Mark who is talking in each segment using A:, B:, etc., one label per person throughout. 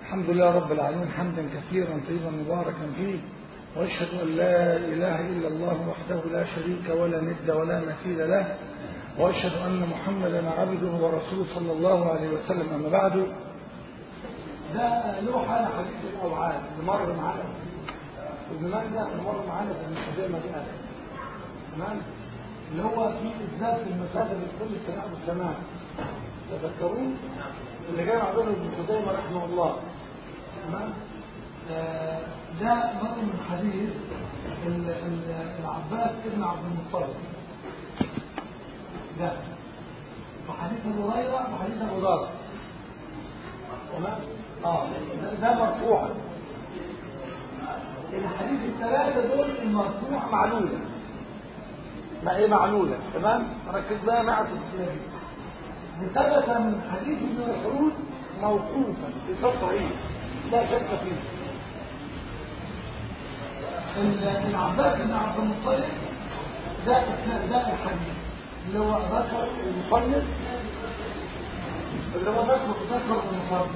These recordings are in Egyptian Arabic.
A: الحمد لله رب العالمين حمدا كثيرا طيبا مباركا فيه واشهد ان لا اله الا الله وحده لا شريك ولا ند ولا مثيل له واشهد ان محمدا عبده ورسوله صلى الله عليه وسلم اما بعد ده له حاله حديث الاوعاد اللي مر معانا ابن ماجه اللي مر معانا في المقدمه دي تمام اللي هو في اثبات المسافه بين كل السماء والسماء تذكرون اللي جاي عندنا ابن خزيمه رحمه الله تمام آه ده مر من حديث العباس ابن عبد المطلب ده وحديث ابو هريره وحديث ابو ذر تمام اه ده مرفوعا الحديث الثلاثه دول المرفوع معلوله ما ايه معلوله تمام ركز بقى معك في ثبت من حديث ابن مسعود موقوفا في صحيح لا شك فيه العباس بن عبد المطلب ده ده الحديث اللي هو ذكر المصنف اللي هو ذكر ذكر المصنف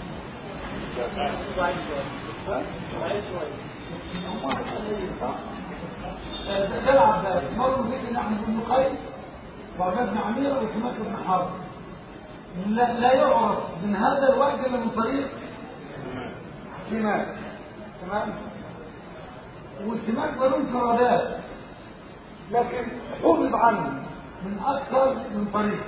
A: ده العباس مر مثل احمد بن قيس وعباد بن عمير وسماك بن حرب لا, لا يعرف من هذا الوجه الا من طريق سماك تمام والسماك له انفرادات لكن حفظ عنه من اكثر من طريق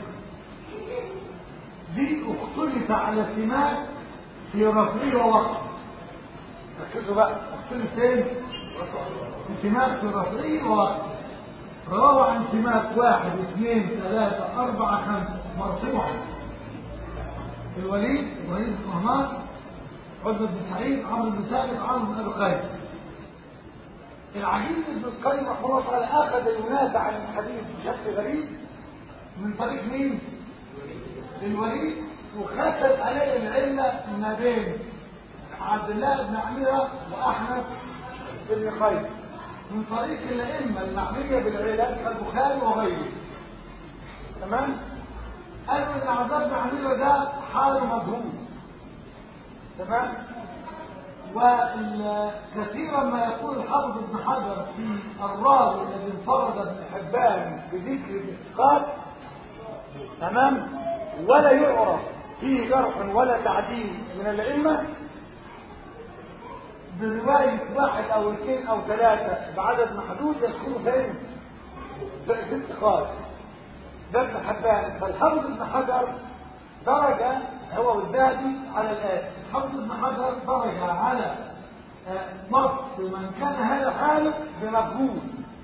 A: دي اختلف على سماك في رفعه ووقت ركزوا بقى اختلف فين في سماك في رفعه ووقت روى عن سماك واحد اثنين ثلاثة أربعة خمسة مرفوعا الوليد الوليد بن مهمان عزة بن سعيد عمرو بن ثابت عمرو بن ابي قيس العجيب ابن القيم رحمه الله تعالى اخذ ينازع عن الحديث بشكل غريب من طريق مين؟ الوليد وختم عليه العله ما بين عبد الله بن عميره واحمد بن قيس من طريق الائمه المعنيه بالعلل كالبخاري وغيره تمام؟ قالوا ان عذاب بن عميره ده حاله مجهول تمام وكثيرا ما يقول الحافظ ابن حجر في الراوي الذي انفرد ابن حبان بذكر الاسقاط تمام ولا يعرف فيه جرح ولا تعديل من الائمه بروايه واحد او اثنين او ثلاثه بعدد محدود يذكروا فين في الاسقاط ده ابن حبان فالحافظ ابن حجر درج هو والذهبي على الآن حافظ ابن حجر درج على وصف من كان هذا حاله بمقبول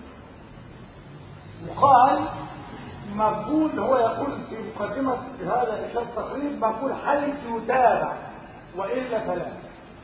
A: وقال مقبول هو يقول في مقدمة هذا الإشارة التقريب مقبول حيث يتابع وإلا فلا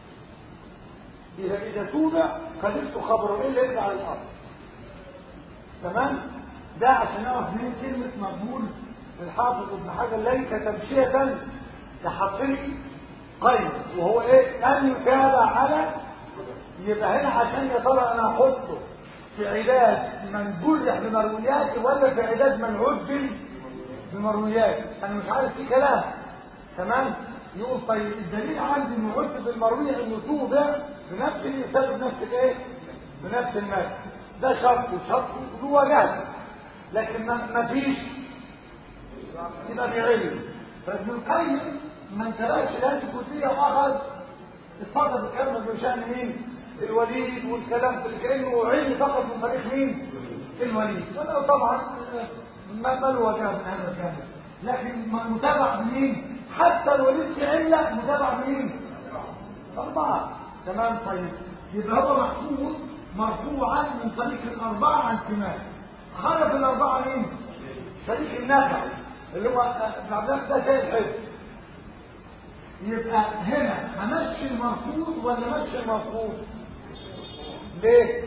A: إذا إذا توبع قدرت خبره إلا إلا على الأرض تمام ده عشان نعرف مين كلمة مقبول الحافظ ابن حجر ليس تمشية كحقيقي قيد وهو ايه ان يتابع على يبقى هنا عشان يا ترى انا احطه في علاج من جرح بمرويات ولا في علاج من عدل بمرويات انا مش عارف في كلام تمام يقول طيب الدليل عندي انه عدل بالمرويه انه توبع بنفس الانسان بنفس الايه بنفس المال ده شرط وشرط له وجهه لكن ما فيش يبقى بعلم فابن القيم ما انتبهش لهذه الجزئيه واخذ اتفضل بكلمه بشان مين؟ الوليد والكلام في كانه علم فقط من طريق مين؟ الوليد ولا طبعا ما له وجه من هذا الكلام لكن متابع مين؟ حتى الوليد في عله متابع مين؟ اربعه تمام طيب يبقى هو محفوظ مرفوعا من طريق الاربعه عن سماك خلف الاربعه مين؟ طريق النخع اللي هو ابن عبد الله ده زي الحفظ يبقى هنا همشي المرفوض ولا مشي المرفوض ليه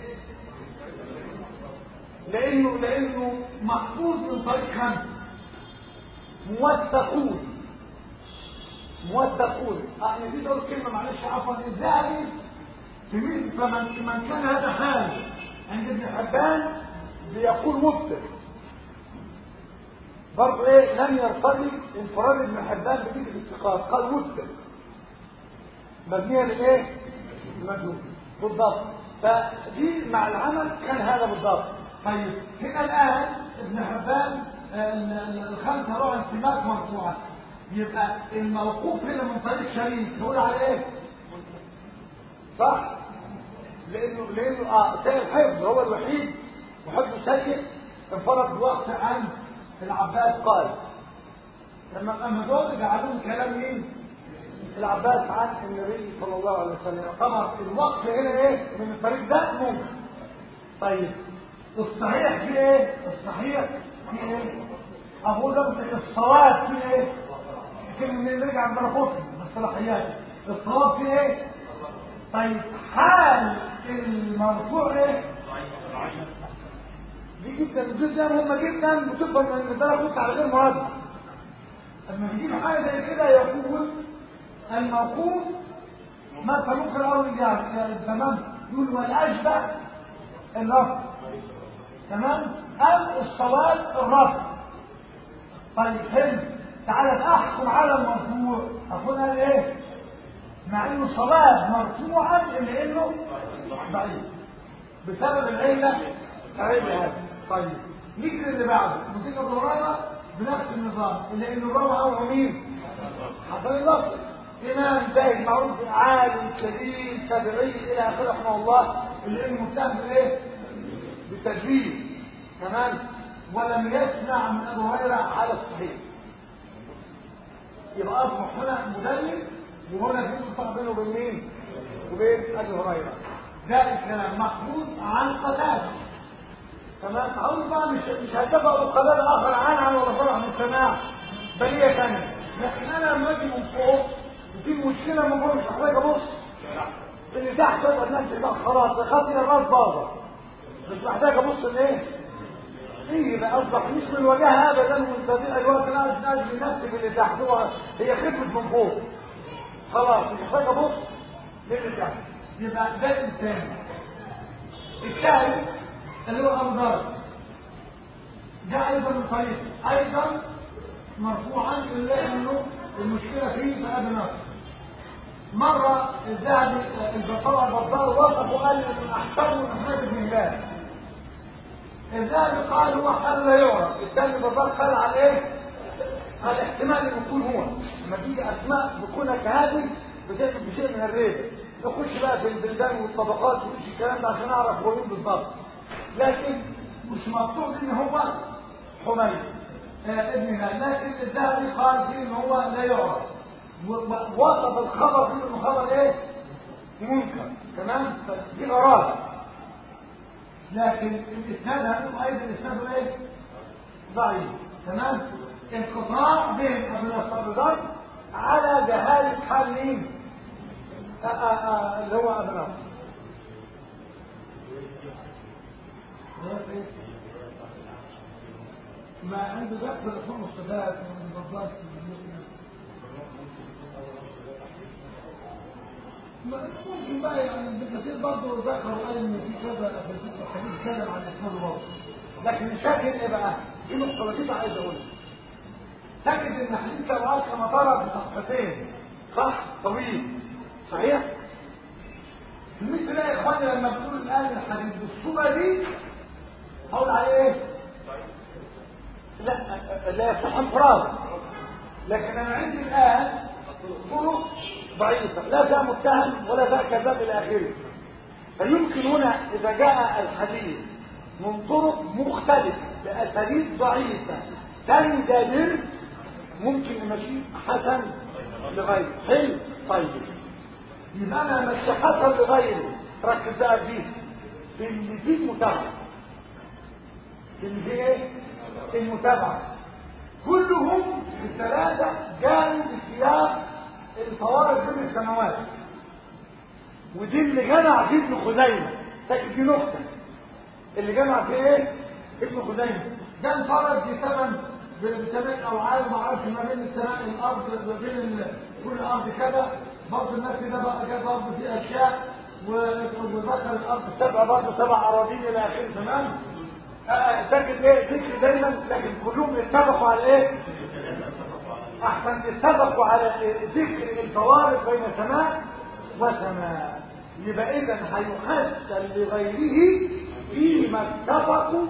A: لانه لانه محفوظ من طريق خمسه موثقون موثقون اه نسيت اقول كلمه معلش عفوا الذهبي في مثل فمن من كان هذا حاله عند ابن حبان بيقول مفسر برضه ايه لم يرتبط انفراد ابن حبان بذكر الاستقامه قال مسلم مبنيه للايه المجهول بالضبط فدي مع العمل كان هذا بالضبط طيب هنا الان ابن حبان الخمسه روى انسماك مرفوعه يبقى الموقوف هنا من طريق شريك تقول على ايه صح لانه لانه اه سيد حفظ هو الوحيد وحفظه سيء انفرد بوقت عن العباس قال لما اما دول جعلوهم كلام مين العباس عن النبي صلى الله عليه وسلم طبعا الوقت هنا ايه من الطريق ده ممكن طيب الصحيح في ايه الصحيح في ايه ابو ده الصواب في ايه كلمه نرجع عند رفض الصلاحيات الصواب في ايه طيب حال المرفوع ايه دي جدا جدا مهمه جدا بتفهم ان ده كنت على غير مراد لما بيجيب حاجه زي كده يقول الموقوف مثلا ممكن اقول يعني تمام يقول والاشبه الرفع تمام او الصواب الرفع طيب حلو تعالى احكم على المرفوع اقول قال ايه مع انه صواب مرفوعا الا انه ضعيف بسبب العله العله هذه طيب نيجي اللي بعده نتيجه الرابع بنفس النظام الا انه الرابع هو مين حسن البصري امام زاهد معروف عالم كبير تابعي الى اخره رحمه الله اللي انه متهم بايه بالتدليل تمام ولم يسمع من ابو هريره على الصحيح يبقى اصبح هنا مدلل وهنا في انقطاع بينه وبين مين وبين ابي هريره ده الكلام محفوظ عن قتاده تمام عاوز بقى مش مش هتبقى القضاء الاخر عن عن ولا فرح من السماع بليه ثانيه لكن انا لما اجي من فوق وفي مشكله من جوه مش محتاج ابص اللي تحت تبقى الناس بقى خلاص خاطر الراس باظه مش محتاج ابص لايه ايه بقى اصبح مش من وجهها ابدا من تضييع الوقت انا مش اجري نفسي باللي تحت هو هي خدمه من فوق خلاص مش محتاج ابص للي تحت يبقى ده الثاني الثالث اللي هو ابو ذر ده ايضا من طريق ايضا مرفوعا الا انه المشكله فيه في ابي نصر مره الذهبي البطاله البطال وصف وقال من احسن من احمد بن هلال الذهبي قال هو حل لا يعرف الثاني البطال قال على ايه قال احتمال ان يكون هو لما تيجي اسماء بكونها كهذه بتعمل بشيء من الريبه نخش بقى في البلدان والطبقات ومش الكلام ده عشان اعرف هو مين بالظبط لكن مش مقصود ان هو حميد آه ابن هلال لكن الذهبي قال فيه ان هو لا يعرف ووصف الخبر فيه انه خبر ايه منكر تمام فدي اراده لكن الاسناد هنقول ايضا اسناده ايه ضعيف تمام انقطاع بين ابن الصدر على جهاله حال مين اللي هو ابن نصر ما عنده ذكر لحوم الصفات من الضباط ممكن بقى يعني ابن كثير برضه ذكر وقال ان في كذا في الحديث اتكلم عن اسناد برضه لكن الشاهد ايه بقى؟ دي نقطه لطيفه عايز اقولها تجد ان حديث الرأس كما ترى بصفحتين صح طويل صحيح مثل يا اخواني لما بنقول الان الحديث بالصوره دي هقول عليه ايه لا لا يصح انفراد لكن انا عندي الان طرق ضعيفه لا ذا متهم ولا ذا كذاب الى اخره فيمكن هنا اذا جاء الحديث من طرق مختلفه باساليب ضعيفه تندلر ممكن نمشي حسن لغيره حلو طيب يبقى انا ماشي حسن لغيره ركز بقى فيه في اللي فيه المتابعه في اللي فيه ايه المتابعه كلهم الثلاثه جاءوا بسياق الفوارق بين السنوات ودي اللي جمع فيه ابن خزيمه لكن دي نقطه اللي جمع فيه ايه ابن خزيمه ده انفرد بثمن بسماء او عالم ما اعرفش ما بين السماء الارض ما بين كل ارض كذا برضه الناس ده بقى جاب برضه في اشياء ودخل الارض سبع برضه سبع اراضين الى اخره تمام تجد ايه ذكر دايما لكن كلهم اتفقوا على ايه احسن اتفقوا على ذكر الفوارق بين سماء وثنا يبقى اذا هيحسن لغيره فيما اتفقوا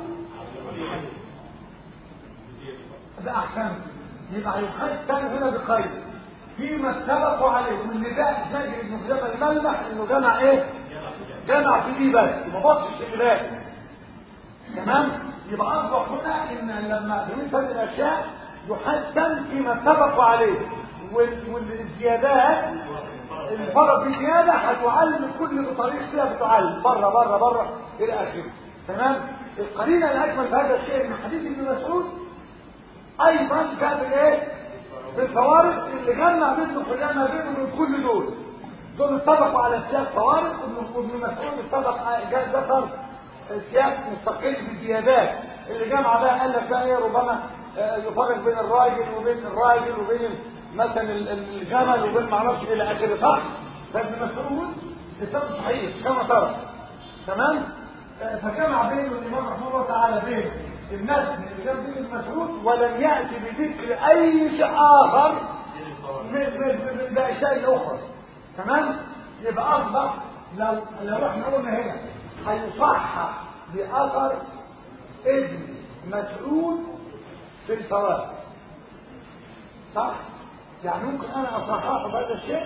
A: ده احسن يبقى هيحسن هنا بخير فيما اتفقوا عليه واللي ده زي ابن خزامه الملمح انه جمع ايه جمع في دي بس ما بصش الباقي تمام يبقى اصبح هنا ان لما بمثل هذه الاشياء يحسن فيما اتفقوا عليه والزيادات الفرق بزياده هتعلم كل بطريق فيها بتعلم بره بره بره الى اخره تمام القرينه الاجمل في هذا الشيء من حديث ابن مسعود ايضا جاء بالايه بالفوارق اللي جمع بين خزامه بينهم من كل دول دول اتفقوا على سياق فوارق وابن مسعود اتفق جاء ذكر سياق مستقل بالزيادات اللي جمع بقى قال لك بقى ايه ربما يفرق بين الراجل وبين الراجل وبين مثلا الجمل وبين ما اعرفش الى اخره صح فابن مسعود كتاب صحيح كما ترى تمام فجمع بين الامام رحمه الله تعالى بين المتن اللي جاب بين ابن مسعود ولم ياتي بذكر اي شيء اخر من من الاشياء الاخرى تمام يبقى اصبح لو لو احنا قلنا هنا هيصحح باثر ابن مسعود في الفوائد صح يعني ممكن انا اصححه بهذا الشيء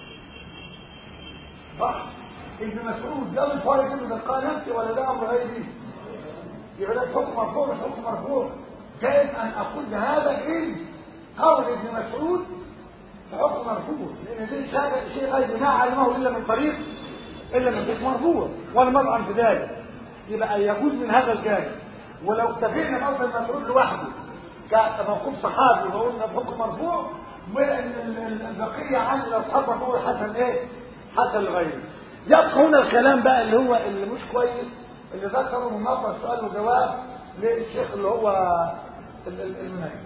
A: صح ابن مسعود جاب الفوائد انه تلقى نفسي ولا ده امر غيري يبقى ده حكم مرفوع مش حكم مرفوع كيف ان اقول بهذا العلم قول ابن مسعود في حكم مرفوع لان دي شيء غير ما علمه الا من طريق الا من طريق مرفوع وانا مطعم في ذلك يبقى يجوز من هذا الجانب ولو اكتفينا بأصل المسعود لوحده كموقوف صحابي وقلنا بحكم مرفوع وان البقيه عن الاصحاب مرفوع حسن ايه؟ حسن الغير يبقى هنا الكلام بقى اللي هو اللي مش كويس اللي ذكره من مرة سؤال وجواب للشيخ اللي هو المناجم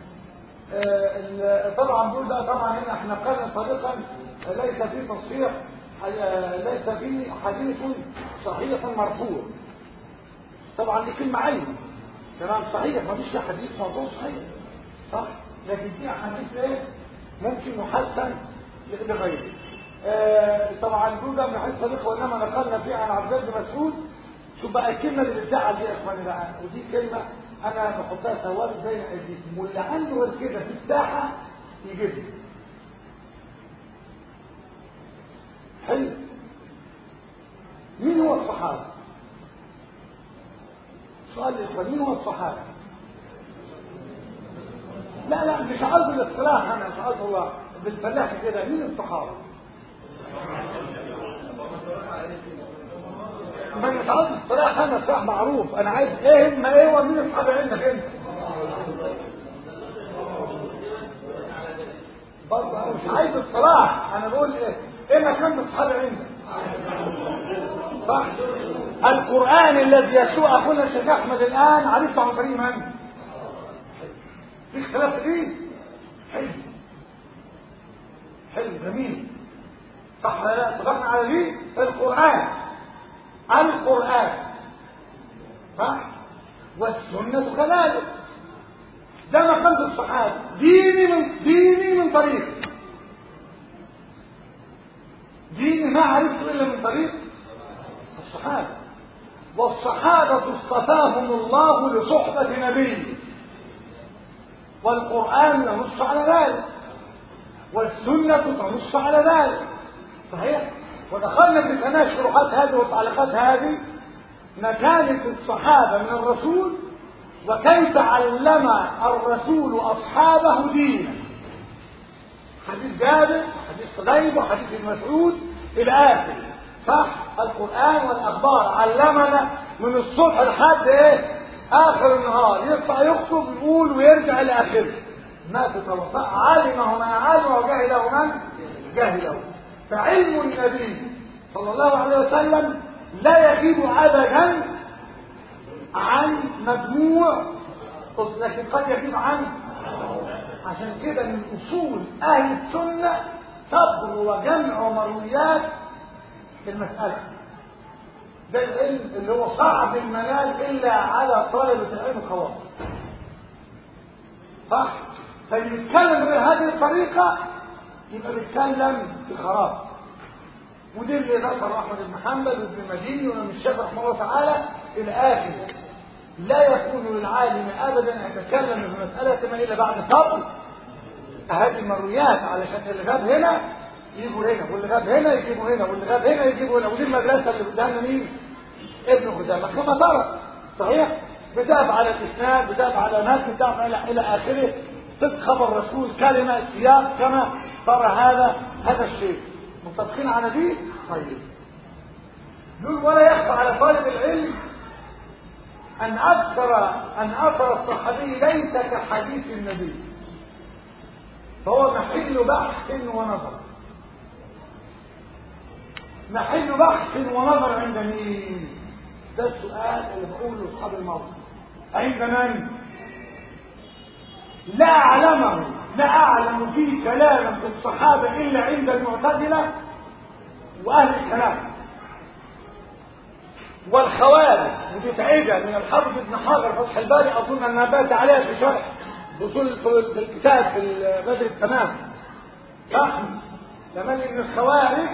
A: طبعا دول بقى طبعا هنا احنا قلنا سابقا ليس في تصحيح ليس في حديث صحيح مرفوع طبعا دي كلمه عينه تمام صحيح ما فيش حديث موضوع صحيح صح لكن في حديث ايه ممكن يحسن لغيره آه طبعا دول ده من حديث صديق وانما نقلنا فيه عن عبد الله بن مسعود شوف بقى الكلمه اللي بتزعل دي يا اخواني بقى ودي كلمه انا بحطها ثوابت بين ايديكم واللي عنده غير كده في الساحه يجيبها حلو مين هو الصحابه سؤال الاخوان مين هو الصحابه لا لا مش عاوز الاصطلاح انا مش عاوز الله بالفلاح كده مين الصحابه ما مش عاوز اصطلاح انا صح معروف انا عايز ايه ما ايه ومين الصحابه عندك انت برضه انا مش عايز اصطلاح انا بقول ايه ايه مكان الصحابه عندك صح القرآن الذي يتلو أخونا الشيخ أحمد الآن عرفته عن طريق من؟ في اختلاف ايه؟ حلو حلو جميل صح ولا لا؟ اتفقنا على دي القرآن القرآن صح؟ والسنة كذلك ده ما كانت الصحابة ديني من ديني من طريق ديني ما عرفته إلا من طريق الصحابة والصحابة اصطفاهم الله لصحبة نبيه والقرآن ينص على ذلك والسنة تنص على ذلك صحيح ودخلنا في قناة شروحات هذه والتعليقات هذه مكانة الصحابة من الرسول وكيف علم الرسول أصحابه دينا حديث جابر حديث غيب وحديث المسعود إلى آخر صح القرآن والأخبار علمنا من الصبح لحد إيه آخر النهار يطلع يخطب يقول ويرجع إلى آخره ما في طلقاء علمه من علم وجهله من جهله فعلم النبي صلى الله عليه وسلم لا يغيب أبدا عن مجموع لكن قد يغيب عن عشان كده من أصول أهل السنة صبر وجمع مرويات في المسألة ده العلم اللي هو صعب المنال إلا على طالبة العلم الخواص صح فاللي يتكلم بهذه الطريقة يبقى بيتكلم في خراب ودي اللي ذكر احمد بن حنبل وابن مديني وابن الشافعي رحمه الله تعالى الى اخره لا يكون للعالم ابدا ان يتكلم في مساله ما الا بعد صبر هذه المرويات علشان اللي غاب هنا يجيبوا هنا واللي غاب هنا يجيبوا هنا واللي غاب هنا يجيبوا هنا ودي المدرسه اللي قدامنا مين؟ ابن خزامه كما ترى صحيح؟ بتقف على الاسناد بتقف على ناس بتقف الى الى اخره صدق خبر رسول كلمه سياق كما ترى هذا هذا الشيء متفقين على دي؟ طيب دول ولا يخفى على طالب العلم أن أكثر أن أثر الصحابي ليس كحديث النبي فهو محل بحث ونظر محل بحث ونظر عند مين ده السؤال اللي بقوله لاصحاب الموقف عند من لا اعلمه لا اعلم فيه كلاما في الصحابه الا عند المعتزله واهل الكلام والخوارج متعبه من الحافظ ابن حجر فتح الباري اظن ان نبات عليها في شرح اصول في الكتاب في بدر التمام فهم لمن ان الخوارج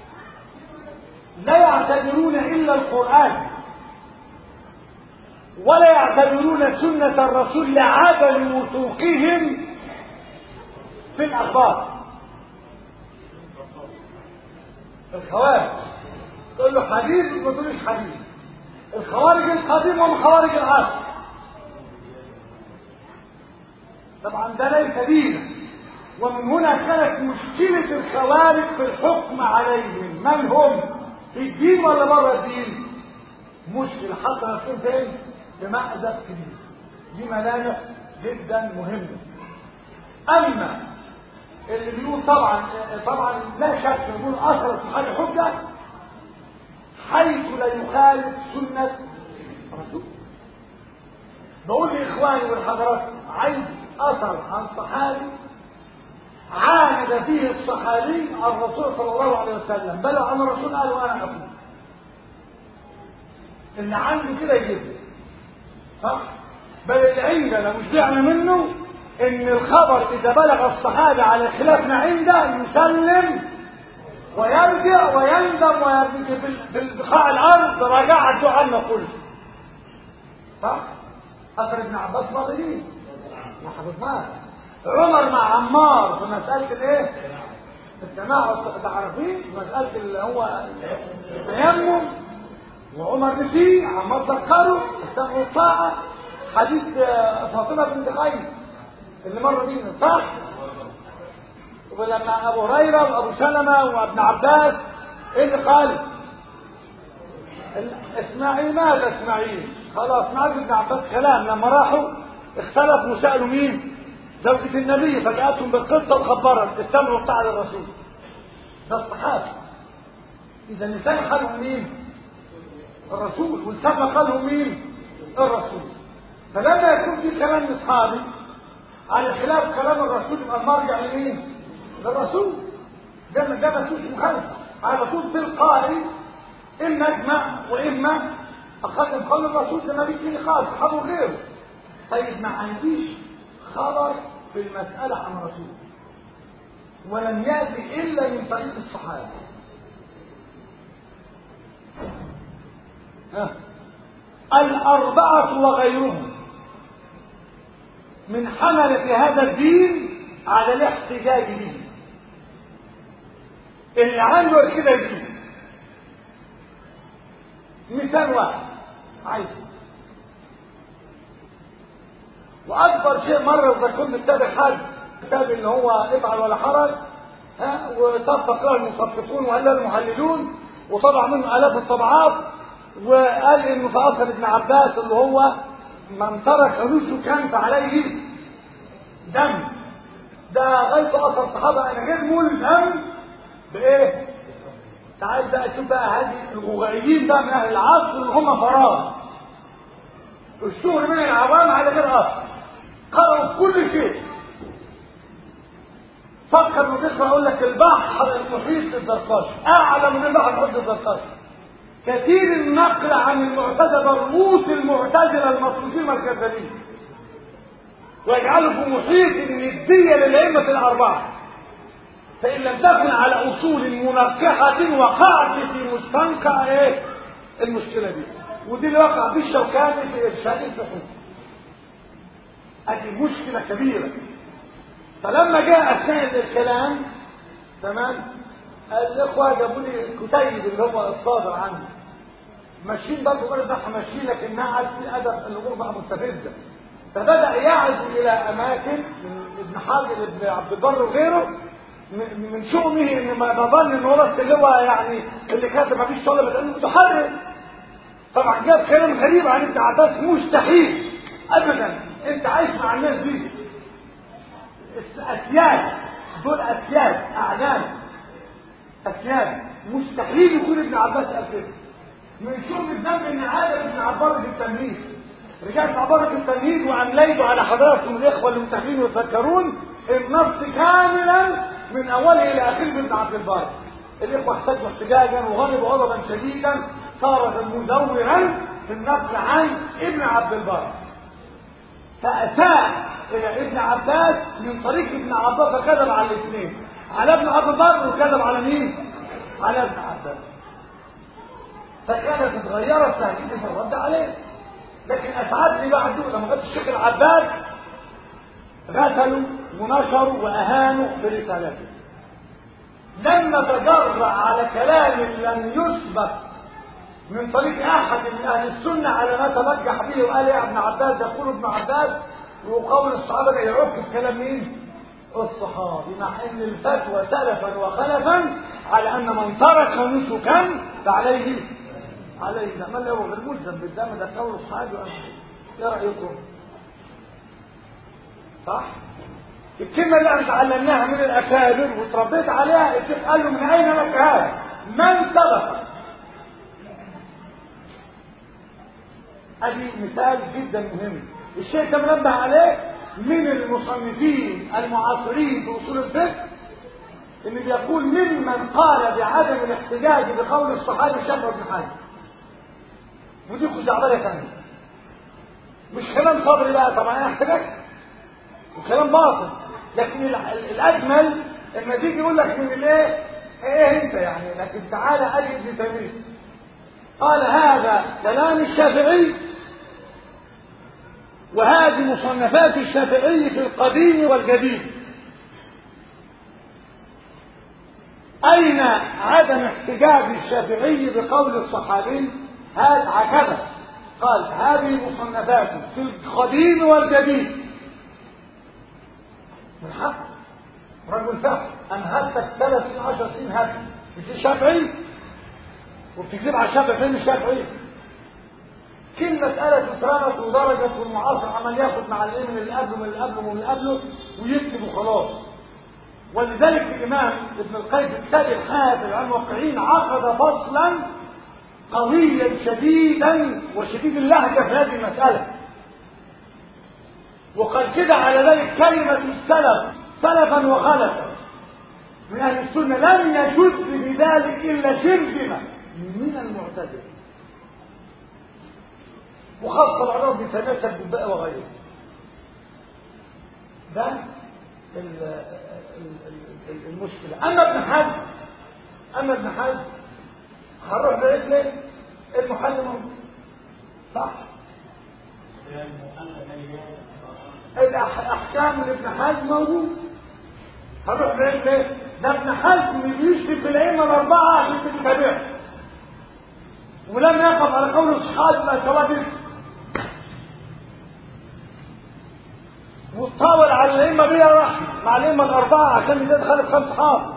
A: لا يعتبرون الا القران ولا يعتبرون سنه الرسول لعدم وثوقهم في الاخبار الخوارج تقول له حديث ما تقولش حديث الخوارج القديم هم خوارج العصر طبعا ده ليس دينا ومن هنا كانت مشكلة الخوارج في الحكم عليهم من هم في الدين ولا بره الدين مشكلة حتى نكون فين في مأزق كبير دي ملامح جدا مهمة أما اللي بيقول طبعا طبعا لا شك يقول أثر الصحابي حجة حيث لا يخالف سنة رسول بقول لإخواني والحضرات عايز أثر عن صحابي عاند فيه الصحابي الرسول صلى الله عليه وسلم بل عن الرسول قال وأنا أقول اللي عنده كده يجيبه صح بل اللي عندنا مش بعنا منه ان الخبر اذا بلغ الصحابة على خلافنا عنده يسلم ويرجع ويندم ويرجع في بقاع الارض رجعت عنا كله صح اثر ابن عباس ماضيين ما حفظناش عمر مع عمار في مسألة الايه الجماعة تعرفين مسألة اللي هو التيمم وعمر نسي عمار ذكره السمع والطاعة حديث فاطمة بنت قيس اللي مر بينا صح ولما ابو هريره وابو سلمه وابن عباس ايه اللي قال اسماعيل ماذا اسماعيل خلاص ما ابن عباس كلام لما راحوا اختلفوا وسالوا مين زوجة النبي فجاءتهم بالقصه وخبرت السمع والطاعه للرسول ده الصحابه اذا اللسان قالوا مين الرسول والسمع قالوا مين الرسول فلما يكون في كلام اصحابي على خلاف كلام الرسول يبقى المرجع لمين للرسول ده ده ما فيش مخالفه على طول تلقائي اما اجمع واما اقدم قول الرسول ده ما فيش فيه نقاش صحابه غيره طيب ما عنديش خبر في المساله عن الرسول ولم ياتي الا من طريق الصحابه ها الاربعه وغيرهم من حملة هذا الدين على الاحتجاج به اللي عنده كده يجيب مثال واحد عايز واكبر شيء مره اذا كنت بتتابع حد كتاب اللي هو افعل ولا حرج ها وصفق له المصفقون وقال المحللون وطبع منه الاف الطبعات وقال انه في اثر ابن عباس اللي هو من ترك نسك كان فعليه دم ده غير اثر الصحابه انا غير ملزم بايه تعال بقى شوف بقى هذه الغوغائيين بقى من اهل العصر اللي هم فراغ الشهر من العوام على غير اثر قرأوا كل شيء فكر انه تقرا اقول لك البحر المحيط الزرقاشي اعلى من البحر المحيط الزرقاشي كثير النقل عن المعتزله رؤوس المعتزله المصروفين والكذابين ويجعله في محيط النديه للائمه الاربعه فإن لم تكن على أصول منقحة وقعت في مستنقع إيه المشكلة دي ودي اللي وقع فيه الشوكاني في إرشاد الفحوم هذه مشكلة كبيرة فلما جاء أثناء الكلام تمام الإخوة جابوا لي كتيب اللي هو الصادر عني ماشيين برضه غير بقى ماشيين لكن ما عاد في أدب الأمور بقى مستفزة فبدأ يعزو إلى أماكن من ابن حاجر ابن عبد البر وغيره من شؤمه ان ما ظن ان هو بس اللي هو يعني اللي كاتب ما فيش طلبه لانه متحرر طبعا جاب كلام غريب عن ابن عباس مستحيل ابدا انت عايش مع الناس دي اسياد دول اسياد اعلام اسياد مستحيل يكون ابن عباس قال كده من شؤم الذنب ان عادة ابن عباس في التمهيد رجعت عبارة التمهيد وأمليت على حضراتكم الإخوة المتابعين ويتذكرون النص كاملا من أوله إلى آخره ابن عبد البر الإخوة احتجوا احتجاجا وغضبوا غضبا شديدا صار مزورا في النقل عن ابن عبد البر فأساء إلى ابن عباس من طريق ابن عباس فكذب على الاثنين على ابن عبد البر وكذب على مين؟ على ابن عباس فكانت اتغيرت تهديد الرد عليه لكن اسعدني بعده لما قلت الشيخ العباس غسلوا ونشروا واهانوا في رسالته لما تجرأ على كلام لم يثبت من طريق احد من اهل السنه على ما ترجح به وقال يا ابن عباس يقول ابن عباس وقول الصحابه يعك بكلام مين؟ الصحابي مع ان الفتوى سلفا وخلفا على ان من ترك نسكا فعليه عليه ده ما هو غير ملزم بالدم ده قول الصحابي وانا ايه رايكم؟ صح؟ الكلمة اللي احنا اتعلمناها من الأكابر وتربيت عليها الشيخ قال له من أين لك هذا؟ من سبق؟ ادي مثال جدا مهم الشيخ ده منبه عليه من المصنفين المعاصرين في اصول الفقه اللي بيقول ممن قال بعدم الاحتجاج بقول الصحابي شافعي بن حزم ودي خزعبله ثانيه مش كلام صبري بقى طبعا انا احتججت وكلام باطل لكن الاجمل لما تيجي يقول لك من الايه ايه انت يعني لكن تعالى ادي ابن تيميه قال هذا كلام الشافعي وهذه مصنفات الشافعي في القديم والجديد أين عدم احتجاج الشافعي بقول الصحابي هذا هكذا قال هذه مصنفات في القديم والجديد من حق رجل فهم أن هاتك ثلاث عشر سنين هاتك مش الشافعي وبتكذب على الشافعي فين الشافعي كلمة آلة اترمت ودرجت والمعاصر عمال ياخد مع الايه من اللي قبله من اللي قبله من اللي قبله ويكتب وخلاص ولذلك الإمام ابن القيم في كتاب الحافظ عن الواقعين عقد فصلا قويا شديدا وشديد اللهجة في هذه المسألة وقال كده على ذلك كلمة السلف سلفا وخلفا من أهل السنة لم يشد بذلك إلا شرذمة من المعتزلة وخاصة العرب بثلاثة الدباء وغيره ده المشكلة أما ابن حزم أما ابن حزم هنروح لرجل المحلم صح الأحكام من ابن حزم موجود هنروح لرجل ده ابن حزم بيشتم في الأئمة الأربعة عشان تتابعه ولم يقف على قول الصحابة ما سواد وطاول على الأئمة بيها رحمة مع الأئمة الأربعة عشان يزيد خالف خمس حافظ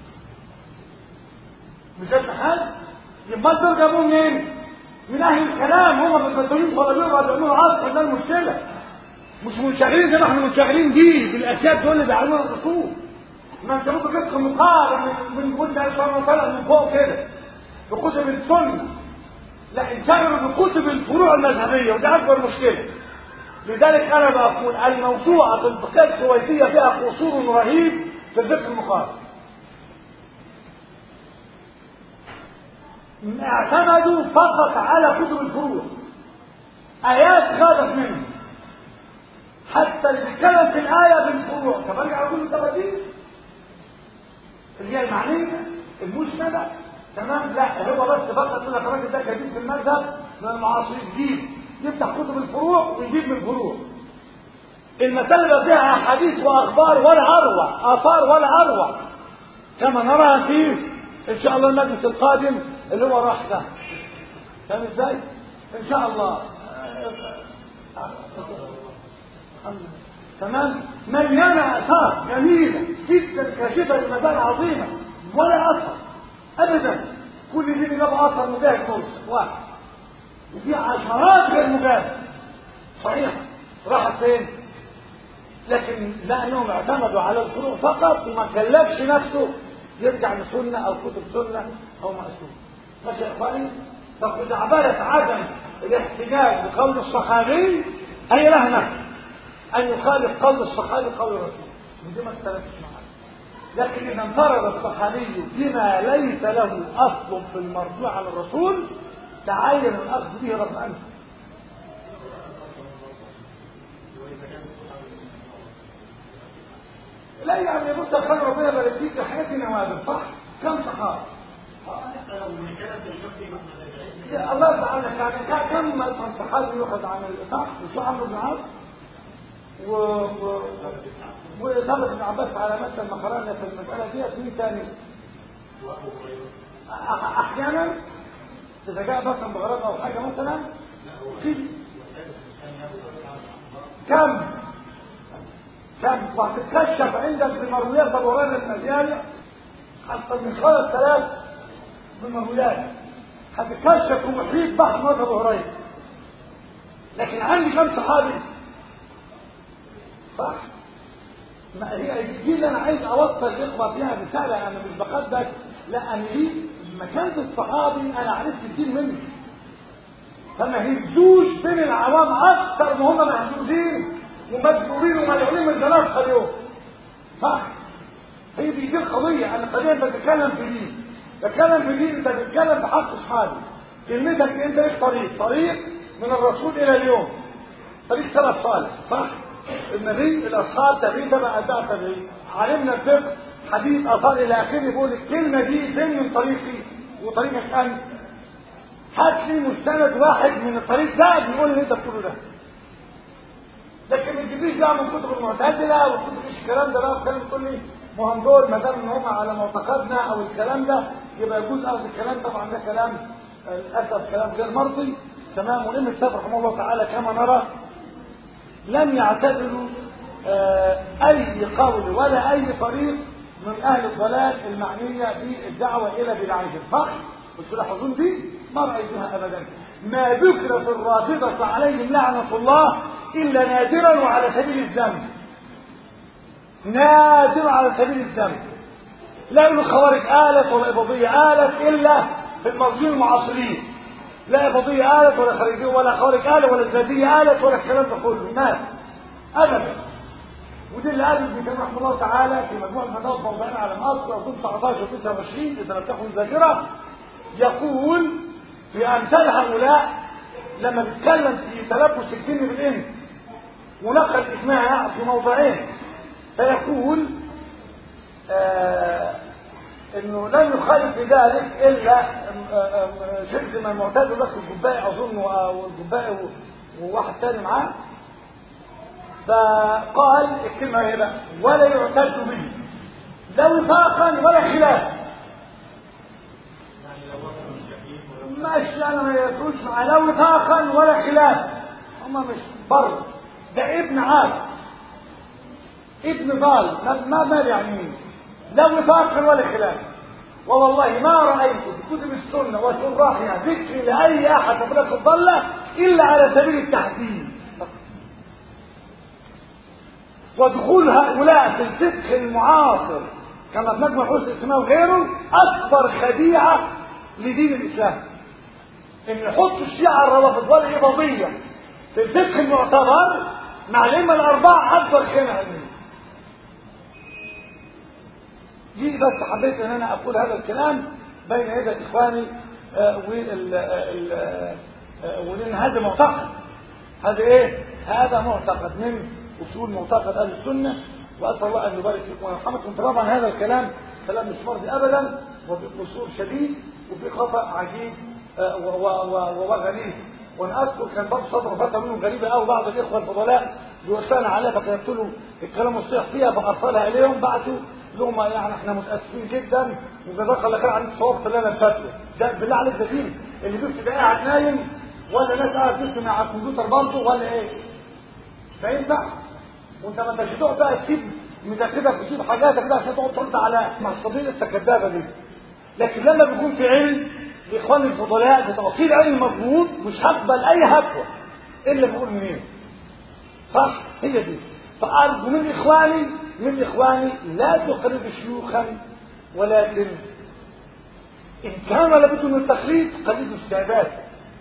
A: مش ابن حزم يبقى دول جابوه منين؟ من أهل الكلام هم ما بيتبدلوش ولا بيقعدوا يعملوا عصر ده المشكلة مش منشغلين زي ما احنا منشغلين بيه بالأشياء دول اللي بيعلمونا الأصول ما انت ممكن تدخل مقارن من كل ده شهر طالع من فوق كده بكتب السنة لا انشغلوا بكتب الفروع المذهبية وده أكبر مشكلة لذلك أنا بقول الموسوعة الفقهية الكويتية فيها قصور رهيب في الفقه المقارن اعتمدوا فقط على كتب الفروع آيات خالف منه حتى اللي بيتكلم في الآية بالفروع طب ارجع أقول التفاصيل اللي هي المعنيه المسنده تمام لا هو بس فقط يقول لك الراجل ده جديد في المذهب من المعاصرين جديد يفتح كتب الفروع ويجيب من الفروع المسألة اللي فيها أحاديث وأخبار ولا أروع آثار ولا أروع كما نرى في إن شاء الله المجلس القادم اللي هو راح ده فاهم إزاي؟ إن شاء الله تمام مليانة آثار جميلة جدا كاشفة لمسائل عظيمة ولا أثر أبدا كل دي جاب أثر مجاهد مرسل واحد وفي عشرات غير مجاهد صحيح راحت فين؟ لكن لانهم اعتمدوا على الفروع فقط وما كلفش نفسه يرجع لسنه او كتب سنه او مأسوم ماشي يا اخواني فقد عبارة عدم الاحتجاج بقول الصحابي هي لها نفس ان يخالف قول الصحابي قول الرسول ودي ما اختلفتش معاه لكن اذا انفرد الصحابي بما ليس له اصل في المرفوع على الرسول تعين الاخذ به رغم انه لا يعني بص يا خالد ربنا يبارك فيك الحاجات دي نوادر صح؟ كم صحابه؟ الله تعالى يعني كم مثلا صحابي يؤخذ عن صح؟ مش عمرو بن عاص و و وثابت بن عباس على مثل ما قرانا في المساله دي في ثاني احيانا اذا جاء مثلا بغرض او حاجه مثلا في كم كم وهتتكشف عندك بمرويات ابو هريره المليانه اكثر من خمس ثلاث بمرويات هتتكشف ومحيط بحر موت ابو هريره لكن عندي كم صحابي صح ما هي دي اللي انا عايز اوصل الاخوه فيها رساله انا مش بقدس لا انا دي مكانه الصحابي انا عرفت كتير منه فما هزوش بين العوام اكثر ما هم مهزوزين ومجبورين وملعونين من زناتها اليوم صح هي دي دي القضيه انا قضيه انت بتتكلم في دين بتتكلم في دين انت بتتكلم في حق اصحابي كلمتك انت ايش طريق طريق من الرسول الى اليوم طريق سلف صالح صح النبي الاصحاب تابعين تبع اتباع تابعين علمنا الفقه حديث اثار الى اخره بيقول الكلمه دي فين من طريقي وطريقك انت هات لي مستند واحد من الطريق ده بيقول اللي انت بتقوله ده لكن ما تجيبليش بقى من كتب المعتزله وكتب ايش الكلام ده بقى الكلام تقول لي ما هم دول ما دام ان هم على معتقدنا او الكلام ده يبقى يجوز اخذ الكلام طبعا ده كلام للاسف كلام غير مرضي تمام وان السلف رحمه الله تعالى كما نرى لم يعتبروا آه اي قول ولا اي طريق من اهل الضلال المعنيه بالدعوه الى بدعه صح وتلاحظون دي ما رايتها ابدا ما ذكر في الرافضه عليهم لعنه الله الا نادرا وعلى سبيل الذنب نادر على سبيل الذنب لا يقول الخوارج آلت ولا إباضية آلت إلا في المرجين المعاصرين لا إباضية آلت ولا خارجية ولا خوارج آلت ولا الزادية آلت ولا الكلام ده كله مات أبدا ودي اللي قال ابن تيمية رحمه الله تعالى في مجموعة الفتاوى الموضوعين على مصر أظن 19 و 29 إذا لم تكن ذاكرة يقول في أمثال هؤلاء لما بيتكلم في تلبس الجن بالإنس ونقل اسمها في موضعين فيقول آه انه لم يخالف في ذلك الا شرك من المعتاد بس الجبائي اظن والجبائي وواحد ثاني معاه فقال الكلمه هي بقى ولا يعتد به لا وفاقا ولا خلاف ماشي انا ما يفوش مع لا وفاقا ولا خلاف هم مش بر ده ابن عاد ابن ضال ما ما يعني لا وفاق ولا خلاف والله ما رأيت في كتب السنة وشراحها ذكر لأي أحد من الضالة إلا على سبيل التحديد ودخول هؤلاء في الفقه المعاصر كما في مجمع حسن الإسلام وغيره أكبر خديعة لدين الإسلام إن يحطوا الشيعة الروافض والإباضية في الفقه المعتبر مع الأئمة الأربعة أكبر خيانة علمية دي بس حبيت ان انا اقول هذا الكلام بين يدي اخواني ولان هذا معتقد هذا ايه هذا معتقد من اصول معتقد اهل السنه واسال الله ان يبارك فيكم ويرحمكم طبعا هذا الكلام السلام مش مرضي ابدا وفي قصور شديد وفي خطا عجيب آه، و- و- و- وغريب وانا اذكر كان باب صدر فتى منهم غريبه قوي بعض الاخوه الفضلاء بيوصلنا عليها فكتبت له الكلام الصحيح فيها فارسلها اليهم بعتوا لهم يعني احنا متاسفين جدا وجزاك الله خير عندك صواب لنا الفتوى ده بالله عليك ده فين اللي بيكتب قاعد نايم ولا ناس قاعد تسمع على الكمبيوتر برضه ولا ايه فينفع وانت ما انتش تقعد بقى تسيب مذاكرتك وتسيب حاجاتك كده عشان تقعد ترد على معصبين الكدابه دي لكن لما بيكون في علم لاخوان الفضلاء بتوصيل علم مضبوط مش هقبل اي هفوه الا بقول منين صح هي دي فارجو من اخواني من اخواني لا تقلد شيوخا ولكن ان كان لابد من التقليد قلدوا السادات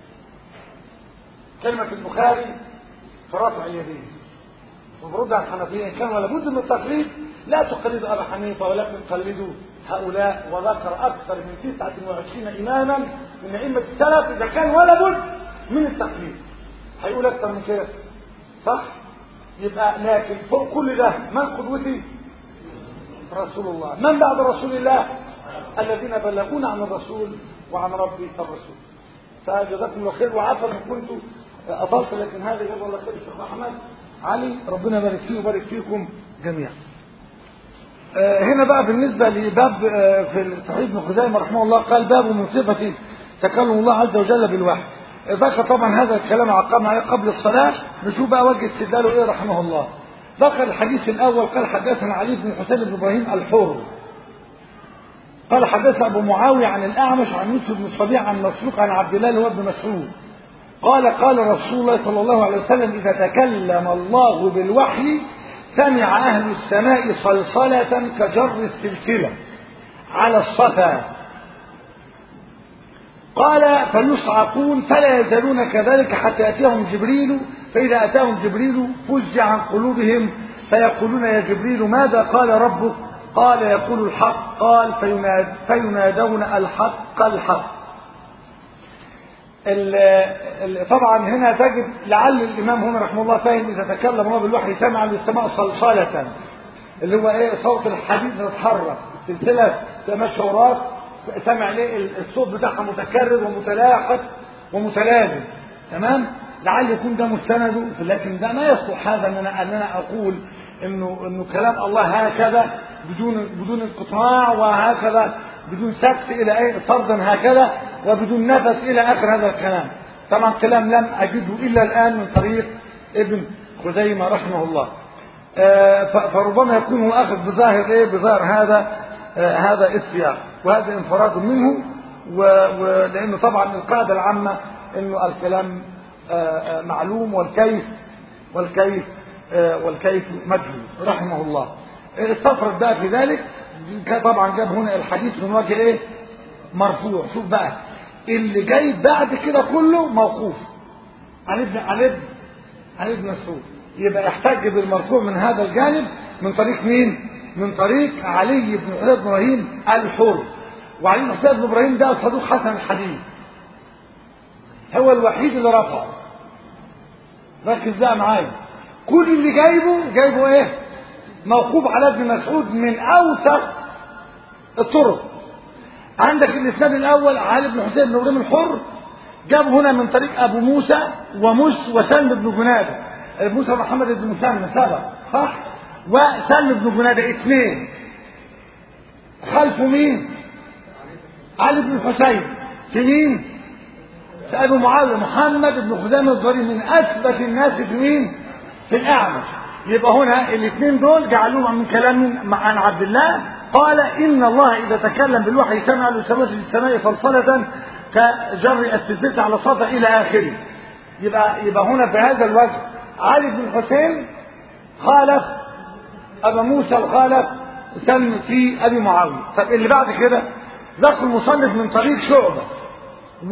A: كلمه البخاري في رفع اليدين المفروض على الحنفية كان لابد من التقليد لا تقلدوا أبا حنيفة ولكن قلدوا هؤلاء وذكر أكثر من 29 إماما من أئمة السلف إذا كان ولا بد من التقليد هيقول أكثر من كده صح؟ يبقى لكن فوق كل ده من قدوتي؟ رسول الله من بعد رسول الله؟ الذين بلغونا عن الرسول وعن ربي الرسول فجزاكم الله خير وعفوا ان كنت اطلت لكن هذا جزا الله خير الشيخ احمد علي ربنا يبارك فيه ويبارك فيكم جميعا آه، هنا بقى بالنسبة لباب آه، في صحيح ابن خزيمة رحمه الله قال باب من صفة تكلم الله عز وجل بالوحي آه، ذكر طبعا هذا الكلام عقبنا عليه قبل الصلاة نشوف بقى وجه استدلاله ايه رحمه الله ذكر الحديث الأول قال حدثنا علي بن حسين بن إبراهيم الحر قال حدثنا أبو معاوية عن الأعمش عن يوسف بن الصبيع عن مسروق عن عبد الله هو بن مسعود قال قال رسول الله صلى الله عليه وسلم إذا تكلم الله بالوحي سمع أهل السماء صلصلة كجر السلسلة على الصفا قال فيصعقون فلا يزالون كذلك حتى يأتيهم جبريل فإذا أتاهم جبريل فزع عن قلوبهم فيقولون يا جبريل ماذا قال ربك قال يقول الحق قال فيناد فينادون الحق الحق ال ال طبعا هنا تجد لعل الامام هنا رحمه الله فاهم اذا تكلم الله بالوحي سمع للسماء صلصله اللي هو ايه صوت الحديد يتحرك السلسله تمشي وراك سمع ليه الصوت بتاعها متكرر ومتلاحق ومتلازم تمام لعل يكون ده مستنده لكن ده ما يصلح هذا ان انا ان انا اقول انه انه كلام الله هكذا بدون بدون انقطاع وهكذا بدون سكت الى ايه صردا هكذا وبدون نفس الى اخر هذا الكلام طبعا كلام لم اجده الا الان من طريق ابن خزيمه رحمه الله آه فربما يكون هو اخذ بظاهر ايه بظاهر هذا آه هذا السياق وهذا انفراد منه ولانه طبعا القاعده العامه انه الكلام آه معلوم والكيف والكيف والكيف مجهول رحمه الله استفرد بقى في ذلك طبعا جاب هنا الحديث من وجه ايه مرفوع شوف بقى اللي جاي بعد كده كله موقوف عن ابن عن ابن عن ابن مسعود يبقى يحتج بالمرفوع من هذا الجانب من طريق مين من طريق علي بن حسين بن ابراهيم الحر وعلي بن حسين بن ابراهيم ده صدوق حسن الحديث هو الوحيد اللي رفعه ركز بقى معايا كل اللي جايبه جايبه ايه موقوف على ابن مسعود من اوثق الطرق عندك الاسناد الاول علي بن حسين بن ابراهيم الحر جاب هنا من طريق ابو موسى ومس وسلم بن جناده موسى محمد بن مسلم سبق صح وسلم بن جناده اثنين خلفه مين علي بن الحسين في مين في ابو معاويه محمد بن خزامه الضرير من اثبت الناس في مين في الاعمش يبقى هنا الاثنين دول جعلوهم من كلام عن عبد الله قال ان الله اذا تكلم بالوحي سمع له سماء السماء صلصله كجر السلسله على صفا الى اخره يبقى يبقى هنا في هذا الوجه علي بن الحسين خالف ابا موسى وخالف سلم في ابي معاويه طب اللي بعد كده ذكر المصنف من طريق شعبه و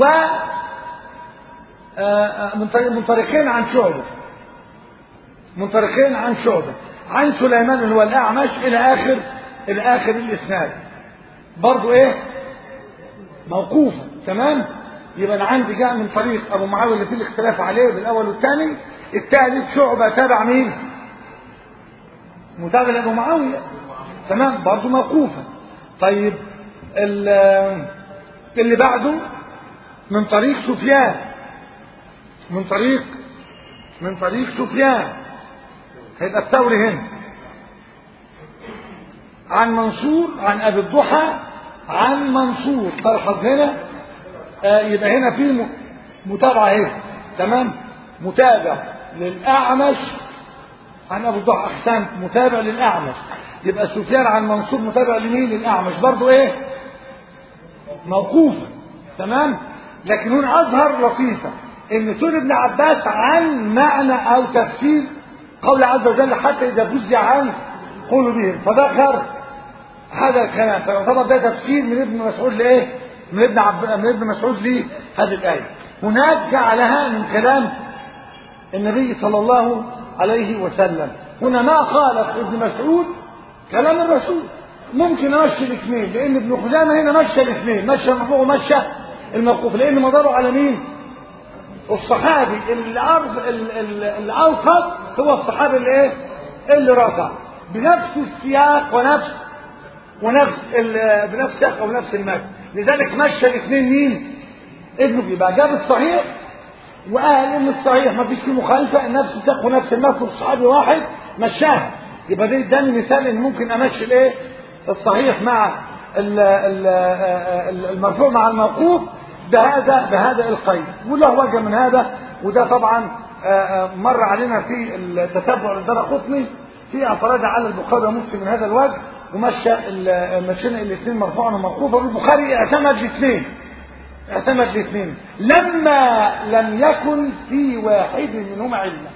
A: من طريق من طريقين عن شعبه من طريقين عن شعبة عن سليمان اللي هو الأعمش إلى آخر إلى آخر الإسناد برضو إيه موقوفة تمام يبقى أنا عندي جاء من طريق أبو معاوية اللي فيه الاختلاف عليه بالأول والثاني الثالث شعبة تابع مين متابع لأبو معاوية تمام برضو موقوفة طيب اللي بعده من طريق سفيان من طريق من طريق سفيان هيبقى الثوري هنا عن منصور عن ابي الضحى عن منصور تلحظ هنا آه يبقى هنا في متابعه اهي تمام متابع للاعمش عن ابو الضحى احسنت متابع للاعمش يبقى سفيان عن منصور متابع لمين للاعمش برضه ايه موقوفا تمام لكن هنا اظهر لطيفه ان سور ابن عباس عن معنى او تفسير قول عز وجل حتى اذا فزع عن قلوبهم فذكر هذا الكلام فيعتبر ده تفسير من ابن مسعود لايه؟ من ابن عب... من ابن مسعود لهذه الايه. هناك جعلها من كلام النبي صلى الله عليه وسلم. هنا ما خالف ابن مسعود كلام الرسول. ممكن امشي الاثنين لان ابن خزامه هنا مشى الاثنين، مشى المرفوع ومشى الموقوف لان مداره على مين؟ الصحابي اللي أرض اللي اوقف هو الصحابي اللي ايه؟ اللي رفع بنفس السياق ونفس ونفس بنفس السياق او نفس المد لذلك مشى الاثنين مين؟ ابنه يبقى جاب الصحيح وقال ان الصحيح ما فيش فيه مخالفه نفس السياق ونفس المد والصحابي واحد مشاها يبقى ده اداني مثال ان ممكن امشي الايه؟ الصحيح مع المرفوع مع الموقوف بهذا بهذا القيد وله وجه من هذا وده طبعا مر علينا في التتبع للدار قطني في اعتراض على البخاري ومسلم من هذا الوجه ومشى مشينا الاثنين مرفوعا وموقوفا والبخاري اعتمد الاثنين اعتمد الاثنين لما لم يكن في واحد منهما علة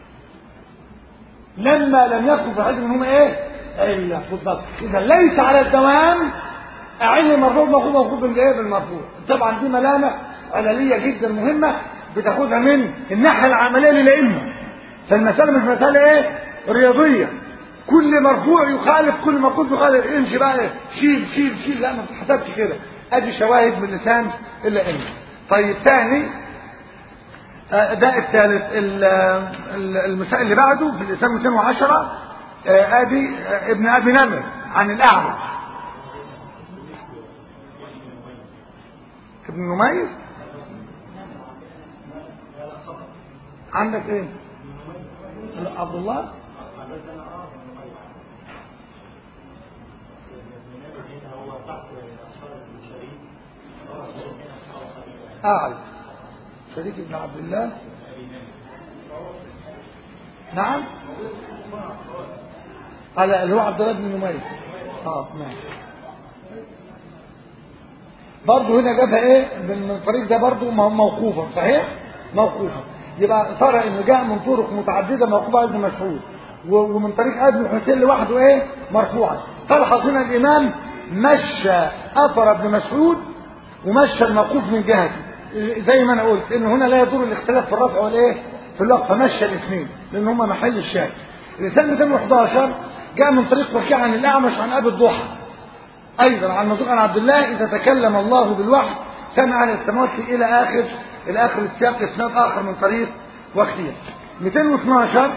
A: لما لم يكن في واحد منهما ايه علة بالضبط اذا ليس على الدوام اعل المرفوع موقوف موقوف بالايه بالمرفوع طبعا دي ملامح علليه جدا مهمه بتاخدها من الناحيه العمليه للائمه فالمساله مش مساله ايه رياضيه كل مرفوع يخالف كل موقوف يخالف امشي بقى شيل شيل شيل لا ما بتتحسبش كده ادي شواهد من لسان الائمه طيب ثاني ده الثالث المسائل اللي بعده في الاسلام 210 ادي ابن ابي نمر عن الاعرج ابن نمير عندك ايه عبد الله أعلى شريك بن عبد الله نعم على اللي هو عبد الله بن نمير اه ماشي برضه هنا جابها ايه من الطريق ده برضه موقوفا صحيح موقوفا يبقى ترى انه جاء من طرق متعدده موقوفه ابن مسعود ومن طريق ابن حسين لوحده ايه مرفوعا تلحظ هنا الامام مشى اثر ابن مسعود ومشى الموقوف من جهته زي ما انا قلت ان هنا لا يدور الاختلاف في الرفع والايه في اللفظ فمشى الاثنين لان هم محل الشاهد الانسان 211 جاء من طريق وكيع عن الاعمش عن ابي الضحى ايضا عن مسروق عن عبد الله اذا تكلم الله بالوحي سمع عن السماوات الى اخر الى اخر السياق اسناد اخر من طريق وكيع 212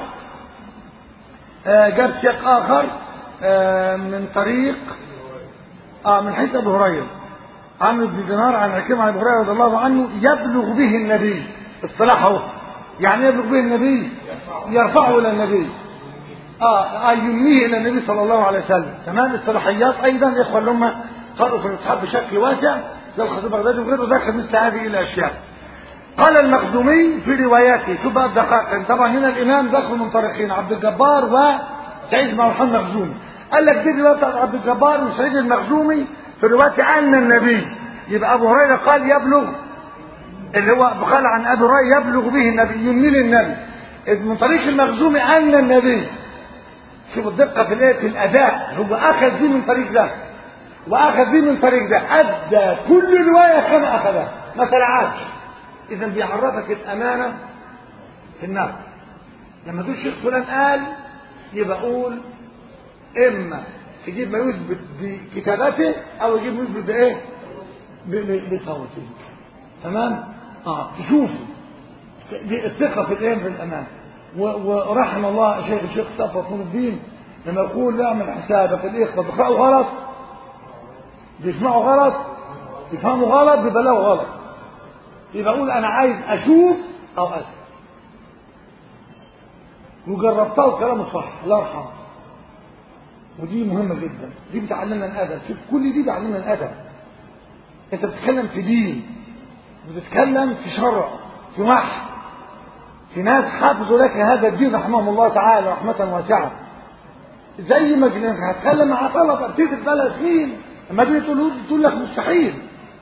A: آه جاب سياق اخر آه من طريق اه من حيث ابو هريره عمرو بن دينار عن عكيم عن ابي هريره رضي الله عنه يبلغ به النبي اصطلاح اهو يعني يبلغ به النبي يرفعه الى النبي اه يمنيه الى النبي صلى الله عليه وسلم تمام الصلاحيات ايضا يا اخوان هم قرأوا في الاصحاب بشكل واسع لو خطيب بغداد وغيره دخل مثل هذه الاشياء قال المخزومي في رواياته شوف بقى الدقائق طبعا هنا الامام ذكر من طريقين عبد الجبار وسعيد بن محمد المخزومي قال لك دي الروايه بتاعت عبد الجبار وسعيد المخزومي في روايه ان النبي يبقى ابو هريره قال يبلغ اللي هو قال عن ابي هريره يبلغ به النبي يمني للنبي من طريق المخزومي ان النبي شوف الدقه في الايه في الاداء هو اخذ دي من طريق ده واخذ دي من طريق ده ادى كل روايه كما اخذها ما تلعبش اذا بيعرفك الامانه في النقل لما تقول شيخ فلان قال يبقى قول اما تجيب ما يثبت بكتابته او يجيب ما يثبت بايه بصوته تمام اه تشوفه دي الثقه في الايه في الامان ورحم الله شيخ الشيخ صفوة طول الدين لما يقول لا اعمل حسابك الاخوه بيقراوا غلط بيسمعوا غلط يفهموا غلط بيبلغوا غلط يبقى اقول انا عايز اشوف او اسمع وجربتها وكلامه صح الله يرحمه ودي مهمة جدا دي بتعلمنا الأدب شوف كل دي بتعلمنا الأدب أنت بتتكلم في دين بتتكلم في شرع في وحي في ناس حافظوا لك هذا الدين رحمهم الله تعالى رحمة واسعة زي ما انك هتكلم مع طلبة بتدرس بقى سنين اما تيجي تقول تقول لك مستحيل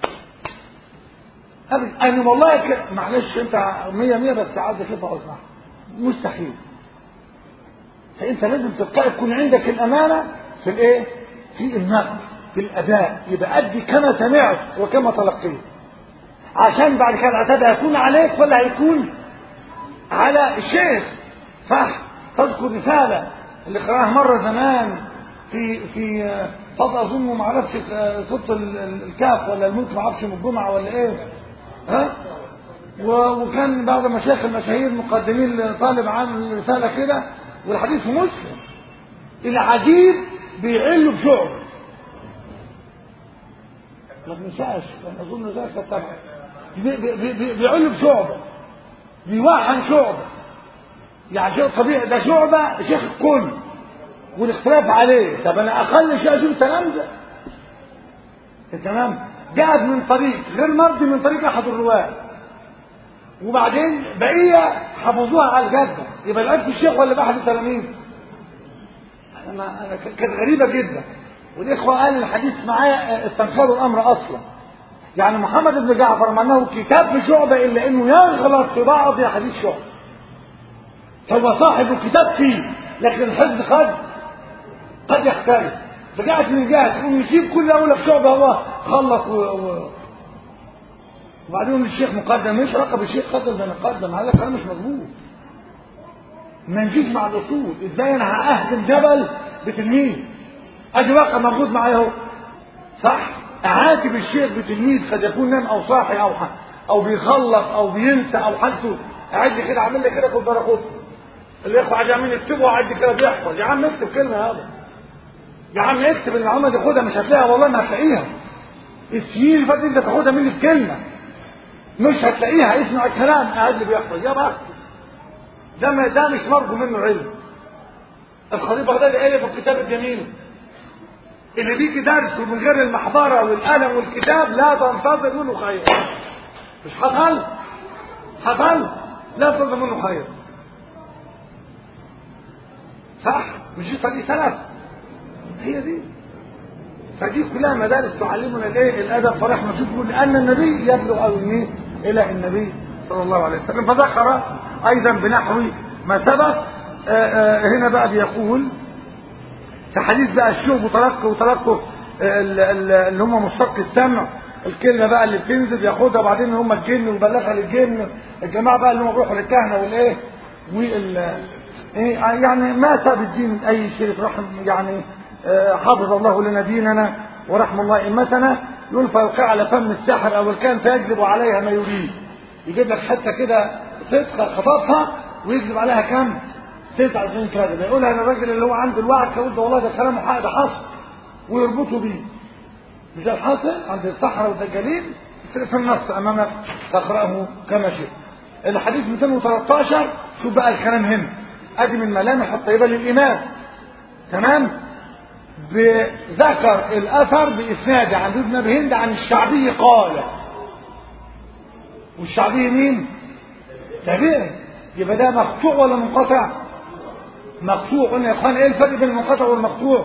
A: أبدا أنا والله ك... معلش أنت مية مية بس عايز أشوفها وأسمعها مستحيل فانت لازم تبقى يكون عندك الامانه في الايه في النقل في الاداء يبقى ادي كما سمعت وكما تلقيت عشان بعد كده العتاب هيكون عليك ولا هيكون على الشيخ صح تذكر رساله اللي قراها مره زمان في في فضل اظن ما اعرفش صوت الكاف ولا الموت ما اعرفش من الجمعه ولا ايه ها وكان بعض مشايخ المشاهير مقدمين طالب عامل رساله كده والحديث في مسلم العجيب بيعل بشعب ما تنساش انا اظن ذاك طبعا بيعل بشعبه بيوحن شعبه يعني شيء طبيعي ده شعبه شيخ الكل والاختلاف عليه طب انا اقل شيء اشوف تلامذه تمام جاءت من طريق غير مرضي من طريق احد الرواه وبعدين بقيه حفظوها على الجده يبقى العيب في الشيخ ولا باحد التلاميذ انا انا كانت غريبه جدا والاخوه قال الحديث معايا استنكروا الامر اصلا يعني محمد بن جعفر ما انه كتاب في شعبه الا انه يغلط في بعض حديث شعبه فهو صاحب الكتاب فيه لكن الحفظ قد قد يختلف فجاءت من جهه يقوم يسيب كل اولى في شعبه هو خلص و... و... وبعدين الشيخ مقدم مش رقب الشيخ قدم ده مقدم هذا كلام مش مظبوط ما نجيش مع الاصول ازاي انا هاهدم جبل بتلميذ ادي واقع موجود معايا اهو صح اعاتب الشيخ بتلميذ قد يكون نام او صاحي او ح... او بيخلص او بينسى او حالته قاعد لي كده عامل لي كده في البراكوت الاخوه قاعد عاملين يكتبوا قاعد كده بيحفظ يا عم اكتب كلمه هذا يا عم اكتب المعلومه دي خدها مش هتلاقيها والله ما هتلاقيها السنين اللي فاتت انت تاخدها مني في كلمه مش هتلاقيها اسمع الكلام قاعد لي بيحفظ يا بخت ده ما ده مش مرجو منه علم الخطيب بغدادي قال في الكتاب الجميل اللي بيجي درس من غير المحضره والقلم والكتاب لا تنتظر منه خير مش حصل حصل لا تنتظر منه خير صح مش دي طريق سلف هي دي فدي كلها مدارس تعلمنا الايه الادب فنحن نشوفه لان النبي يبلغ او الى النبي صلى الله عليه وسلم فذكر ايضا بنحو ما سبق هنا بقى بيقول في حديث بقى الشوب وتلقي وتلقي اللي هم مشتق السمع الكلمه بقى اللي بتنزل ياخدها وبعدين هم الجن ويبلغها للجن الجماعه بقى اللي هم بيروحوا للكهنه والايه وال إيه يعني ما ساب الدين اي شيء رحم يعني حفظ الله لنا ديننا ورحم الله ائمتنا يقول فيلقي على فم السحر او الكان فيكذب عليها ما يريد يجيب لك حته كده صدق خططها ويكذب عليها كم 29 كذبه يقولها للراجل اللي هو عنده الوعد يقول ده والله ده كلامه حق ده حصل ويربطه بيه مش ده الحاصل عند الصحراء والدجالين في النص امامك تقراه كما شئت الحديث 213 شوف بقى الكلام هنا ادي من ملامح الطيبه للامام تمام ذكر الاثر باسناد عن ابن ابي هند عن الشعبي قال والشعبي مين تابعي يبقى ده مقطوع ولا منقطع مقطوع قلنا يا اخوان ايه الفرق بين المنقطع والمقطوع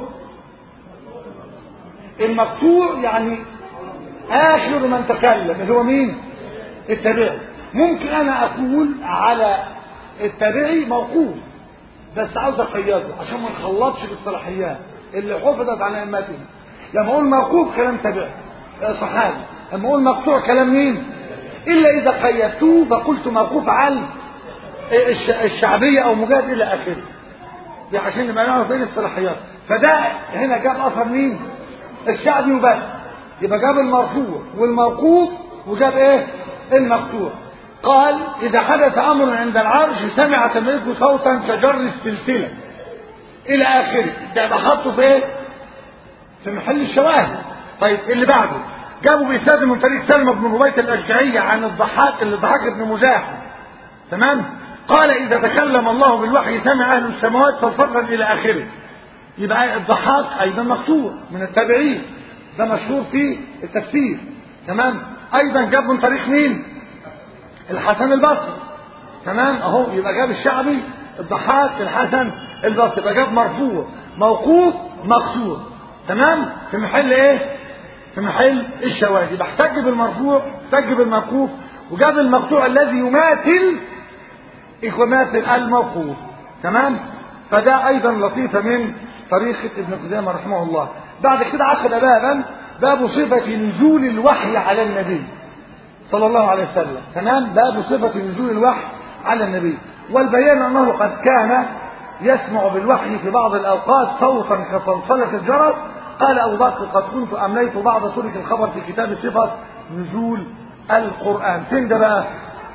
A: المقطوع يعني اخر من تكلم اللي هو مين التابعي ممكن انا اقول على التابعي موقوف بس عاوز اقيده عشان ما نخلطش بالصلاحيات اللي حفظت عن ائمتنا لما اقول موقوف كلام تابعي صحابي لما اقول مقطوع كلام مين الا اذا قيدتوه فقلت موقوف عن الشعبيه او مجاهد الى اخره دي عشان نبقى نعرف بين الصلاحيات فده هنا جاب اثر مين الشعبي وبس يبقى جاب المرفوع والموقوف وجاب ايه المقطوع قال اذا حدث امر عند العرش سمع تملكه صوتا كجر السلسله الى اخره ده بحطه في ايه في محل الشواهد طيب اللي بعده جابوا بإسناد من طريق سلمى بن ربيعة الأشجعية عن الضحاك اللي ضحاك بن مزاحم تمام قال إذا تكلم الله بالوحي سمع أهل السماوات فالفضلا إلى آخره يبقى الضحاك أيضا مقطوع من التابعين ده مشهور في التفسير تمام أيضا جاب من طريق مين الحسن البصري تمام أهو يبقى جاب الشعبي الضحاك الحسن البصري يبقى جاب مرفوع موقوف مقصور تمام في محل ايه في محل الشواهد يبقى احتج بالمرفوع احتج بالموقوف وجاب المقطوع الذي يماثل يماثل الموقوف تمام فده ايضا لطيفة من طريقة ابن خزيمة رحمه الله بعد كده عقد بابا باب صفة نزول الوحي على النبي صلى الله عليه وسلم تمام باب صفة نزول الوحي على النبي والبيان انه قد كان يسمع بالوحي في بعض الاوقات صوتا كصلصلة الجرس قال ابو بكر قد كنت امليت بعض طرق الخبر في كتاب صفة نزول القرآن فين ده بقى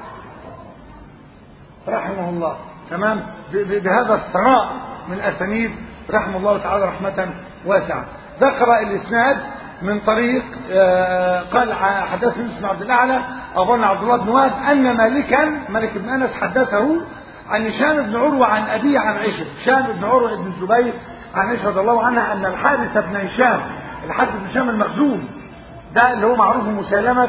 A: رحمه الله تمام بهذا الثراء من الاسانيد رحمه الله تعالى رحمة واسعة ذكر الاسناد من طريق قال حدثني اسم عبد الاعلى اظن عبد الله بن وهب ان مالكا مالك بن انس حدثه عن هشام بن عروه عن ابيه عن عائشه هشام بن عروه بن الزبير عن عائشه رضي الله عنها ان الحارث بن هشام الحارث بن هشام المخزوم ده اللي هو معروف مسالمه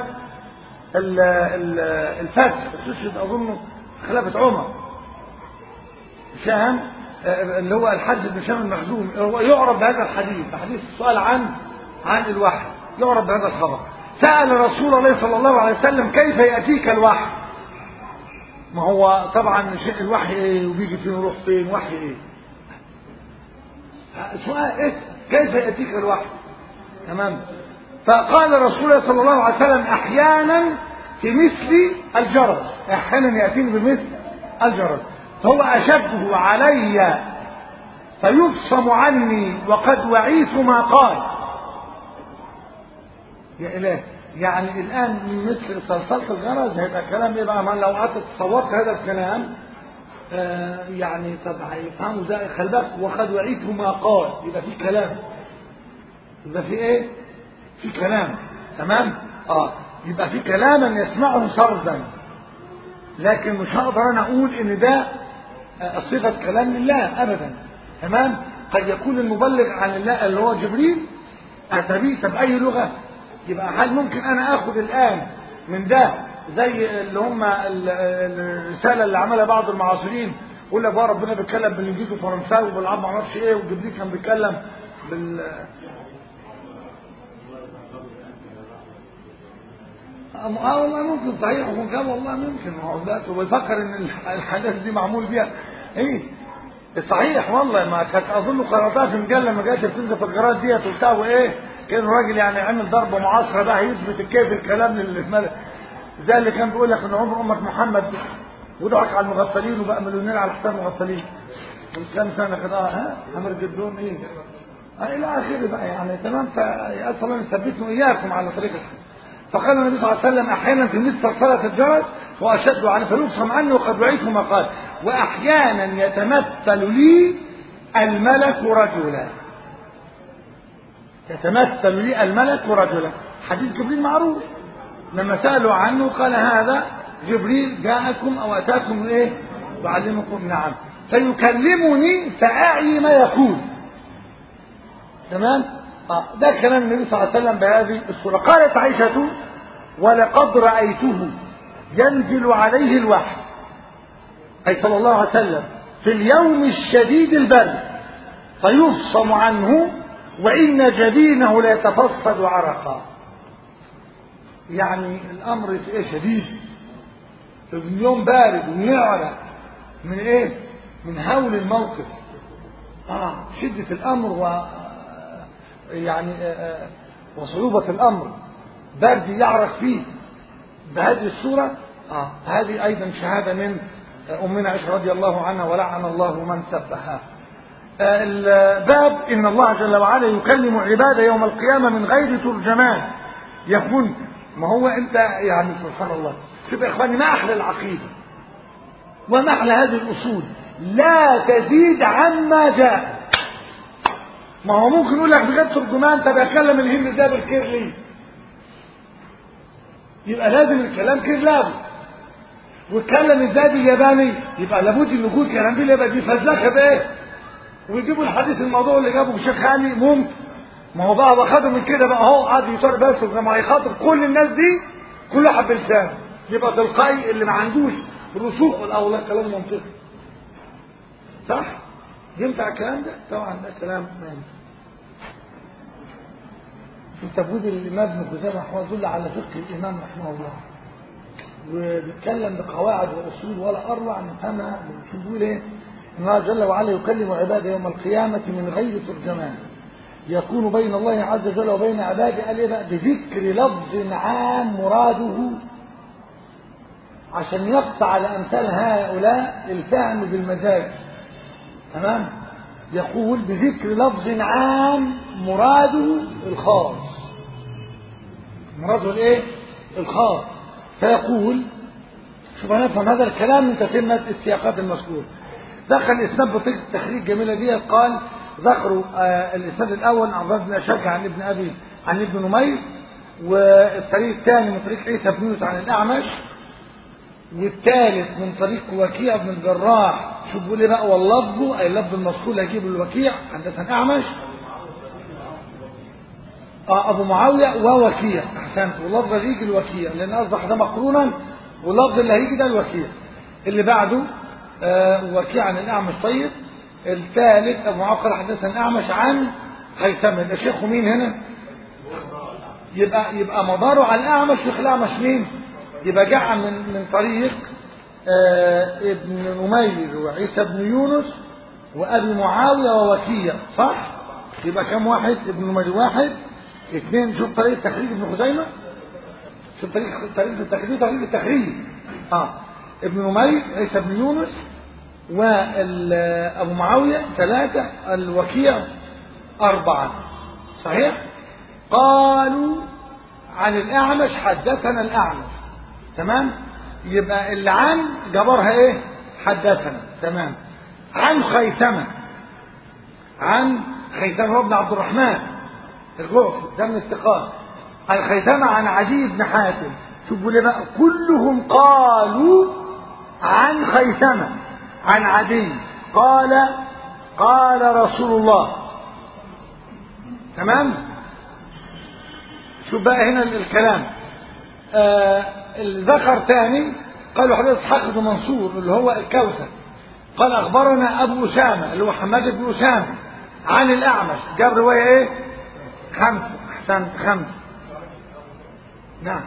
A: الفتح استشهد اظن خلافه عمر هشام اللي هو الحارث بن هشام المخزوم هو يعرف بهذا الحديث حديث السؤال عن عن الوحي يعرف بهذا الخبر سأل رسول الله صلى الله عليه وسلم كيف يأتيك الوحي ما هو طبعا شيء الوحي ايه وبيجي فين ويروح فين وحي ايه سؤال ايه كيف يأتيك الوحي تمام فقال رسول الله صلى الله عليه وسلم احيانا في مثل الجرس احيانا يأتيني بمثل الجرس فهو أشده علي فيفصم عني وقد وعيت ما قال يا إله يعني الآن مثل صلصلة الغرز هيبقى كلام إيه بقى ما لو قعدت تصورت هذا الكلام آه يعني طب هيفهموا زي خلي بالك وقد وعيته ما قال يبقى في كلام يبقى في إيه؟ في كلام تمام؟ آه يبقى في كلاما يسمعه سردا لكن مش هقدر أنا أقول إن ده صيغة كلام لله أبدا تمام؟ قد يكون المبلغ عن الله اللي هو جبريل أتى به طب أي لغة؟ يبقى هل ممكن انا اخد الان من ده زي اللي هم الرساله اللي عملها بعض المعاصرين يقول لك بقى ربنا بيتكلم بالانجليزي وفرنساوي وبالعربي ما اعرفش ايه وجبريل كان بيتكلم بال اه والله ممكن صحيح وكان والله ممكن هو بس هو بيفكر ان الحاجات دي معمول بيها ايه صحيح والله ما كانت اظن قراتها في مجله ما جاتش بتنزل في القراءات ديت وبتاع وايه كان راجل يعني عمل ضربه معاصره بقى يثبت كيف الكلام اللي زي اللي كان بيقول لك ان عمر امه محمد وضحك على المغفلين وبقى مليونير على حساب المغفلين من كام سنه كده اه ها عمر جدون ايه آه الى اخره بقى يعني تمام فاسال الله يثبتنا اياكم على طريق الحق فقال النبي صلى الله عليه وسلم احيانا في مثل صلاه الجرس واشد عليه فيفهم عني وقد وعيته ما قال واحيانا يتمثل لي الملك رجلا يتمثل لي الملك رجلا حديث جبريل معروف لما سألوا عنه قال هذا جبريل جاءكم أو أتاكم إيه يعلمكم نعم فيكلمني فأعي ما يقول تمام آه ده كلام النبي صلى الله عليه وسلم بهذه الصورة قالت عائشة ولقد رأيته ينزل عليه الوحي أي صلى الله عليه وسلم في اليوم الشديد البرد فيفصم عنه وإن جبينه لا يتفصد عرقا يعني الأمر شديد اليوم بارد ونعرق من إيه من هول الموقف آه شدة الأمر و يعني آه وصعوبة الأمر برد يعرق فيه بهذه الصورة آه هذه أيضا شهادة من أمنا عائشة رضي الله عنها ولعن الله من سبها الباب إن الله جل وعلا يكلم عباده يوم القيامة من غير ترجمان يكون ما هو أنت يعني سبحان الله شوف يا إخواني ما أحلى العقيدة وما أحلى هذه الأصول لا تزيد عما جاء ما هو ممكن يقول لك بجد ترجمان طب يكلم الهند ده بالكير ليه يبقى لازم الكلام كيرلاوي ويتكلم ازاي بالياباني يبقى لابد ان يكون كلام بالياباني دي فزلكه بايه ويجيبوا الحديث الموضوع اللي جابه الشيخ علي ممكن ما هو بقى واخده من كده بقى هو قعد يصار بس لما هيخاطب كل الناس دي كل واحد بلسان يبقى تلقائي اللي ما عندوش رسوخ الاول كلام منطقي صح ينفع الكلام ده طبعا ده كلام ما ينفع في تبويب الامام ابن خزيمه رحمه الله يدل على فقه الامام رحمه الله وبيتكلم بقواعد واصول ولا اروع من فهمها شو بيقول ايه؟ ان الله جل وعلا يكلم عباده يوم القيامه من غير ترجمان يكون بين الله عز وجل وبين عباده قال ايه بقى؟ بذكر لفظ عام مراده عشان يقطع على امثال هؤلاء الفهم بالمزاج تمام؟ يقول بذكر لفظ عام مراده الخاص مراده الايه؟ الخاص فيقول شوف هنفهم هذا الكلام من تتمة السياقات المذكورة دخل الإسناد بطريقة التخريج الجميلة دي قال ذكروا آه الإسناد الأول عن عبد بن أشج عن ابن أبي عن ابن نمير والطريق الثاني من طريق عيسى بن يونس عن الأعمش والثالث من طريق وكيع بن الجراح شوف بيقول ايه بقى واللفظ اي اللفظ المذكور هيجيب الوكيع حدثنا اعمش آه ابو معاويه ووكيع احسنت واللفظ اللي يجي الوكيع لان اصبح ده مقرونا واللفظ اللي هيجي ده الوكيع اللي بعده آه وكيع عن الاعمش طيب الثالث ابو معاويه قال حدثنا الاعمش عن هيثم ده شيخه مين هنا يبقى يبقى مداره على الاعمش شيخ الاعمش مين يبقى جاء من من طريق آه ابن نمير وعيسى بن يونس وابي معاويه ووكيع صح يبقى كم واحد ابن نمير واحد اثنين شوف طريقه تخريج ابن خزيمه شوف طريقه طريقه التخريج طريقه التخريج اه ابن نمير عيسى بن يونس وابو معاويه ثلاثه الوكيع اربعه صحيح قالوا عن الاعمش حدثنا الاعمش تمام يبقى اللي عن جبرها ايه حدثنا تمام عن خيثمة عن خيثمة هو ابن عبد الرحمن الجعفي ده من الثقات عن خيثمة عن عدي بن حاتم شوفوا ليه بقى كلهم قالوا عن خيثمة عن عدي قال قال رسول الله تمام شوف بقى هنا الكلام آه الذكر تاني قالوا حديث اسحاق بن منصور اللي هو الكوثر قال اخبرنا ابو اسامه اللي هو حماد بن اسامه عن الاعمش جاب روايه ايه خمسه احسنت خمسه نعم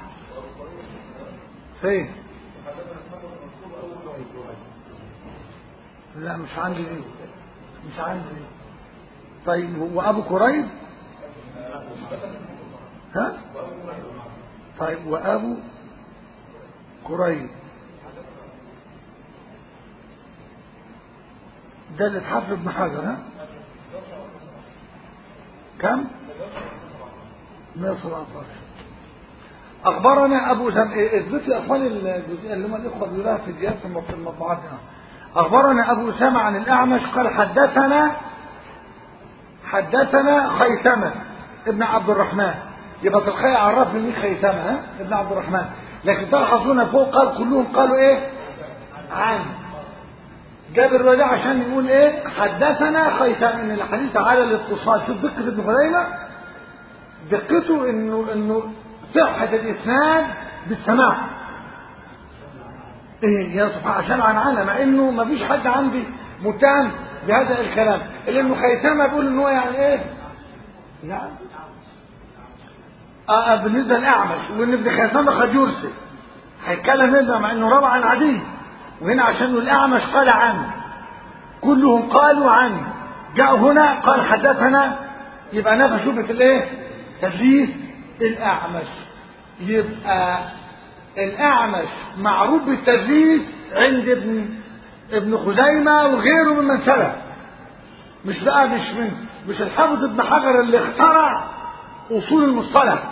A: فين لا مش عندي دي مش عندي دي طيب وابو كريب ها طيب وابو كريب ده اللي اتحفظ ابن حجر ها كم 117 اخبرنا ابو زم اثبتوا يا اخواني الجزئيه اللي هم الاخوه بيقولوها في زياده المطبوعات اخبرنا ابو اسامه عن الاعمش قال حدثنا حدثنا خيثمه ابن عبد الرحمن يبقى تلقائي عرفني مين خيثمه ها ابن عبد الرحمن لكن تلحظون فوق قال كلهم قالوا ايه عن جاب الروايه ده عشان يقول ايه حدثنا خيثمه ان الحديث على الاتصال شوف دقه ابن خزيمه دقته انه انه صحه الاسناد بالسماع ايه يا سبحان عشان عن عنها مع انه ما فيش حد عندي متهم بهذا الكلام لانه خيثمه بيقول ان هو يعني ايه يعني آه بالنسبة للأعمش وإن ابن خيثمة قد يرسل هيتكلم هنا مع إنه روى عن عدي وهنا عشان الأعمش قال عنه كلهم قالوا عنه جاء هنا قال حدثنا يبقى نفى شبهة الإيه؟ تدليس الأعمش يبقى الأعمش معروف بالتدليس عند ابن ابن خزيمة وغيره ممن سلف مش بقى مش من مش الحافظ ابن حجر اللي اخترع أصول المصطلح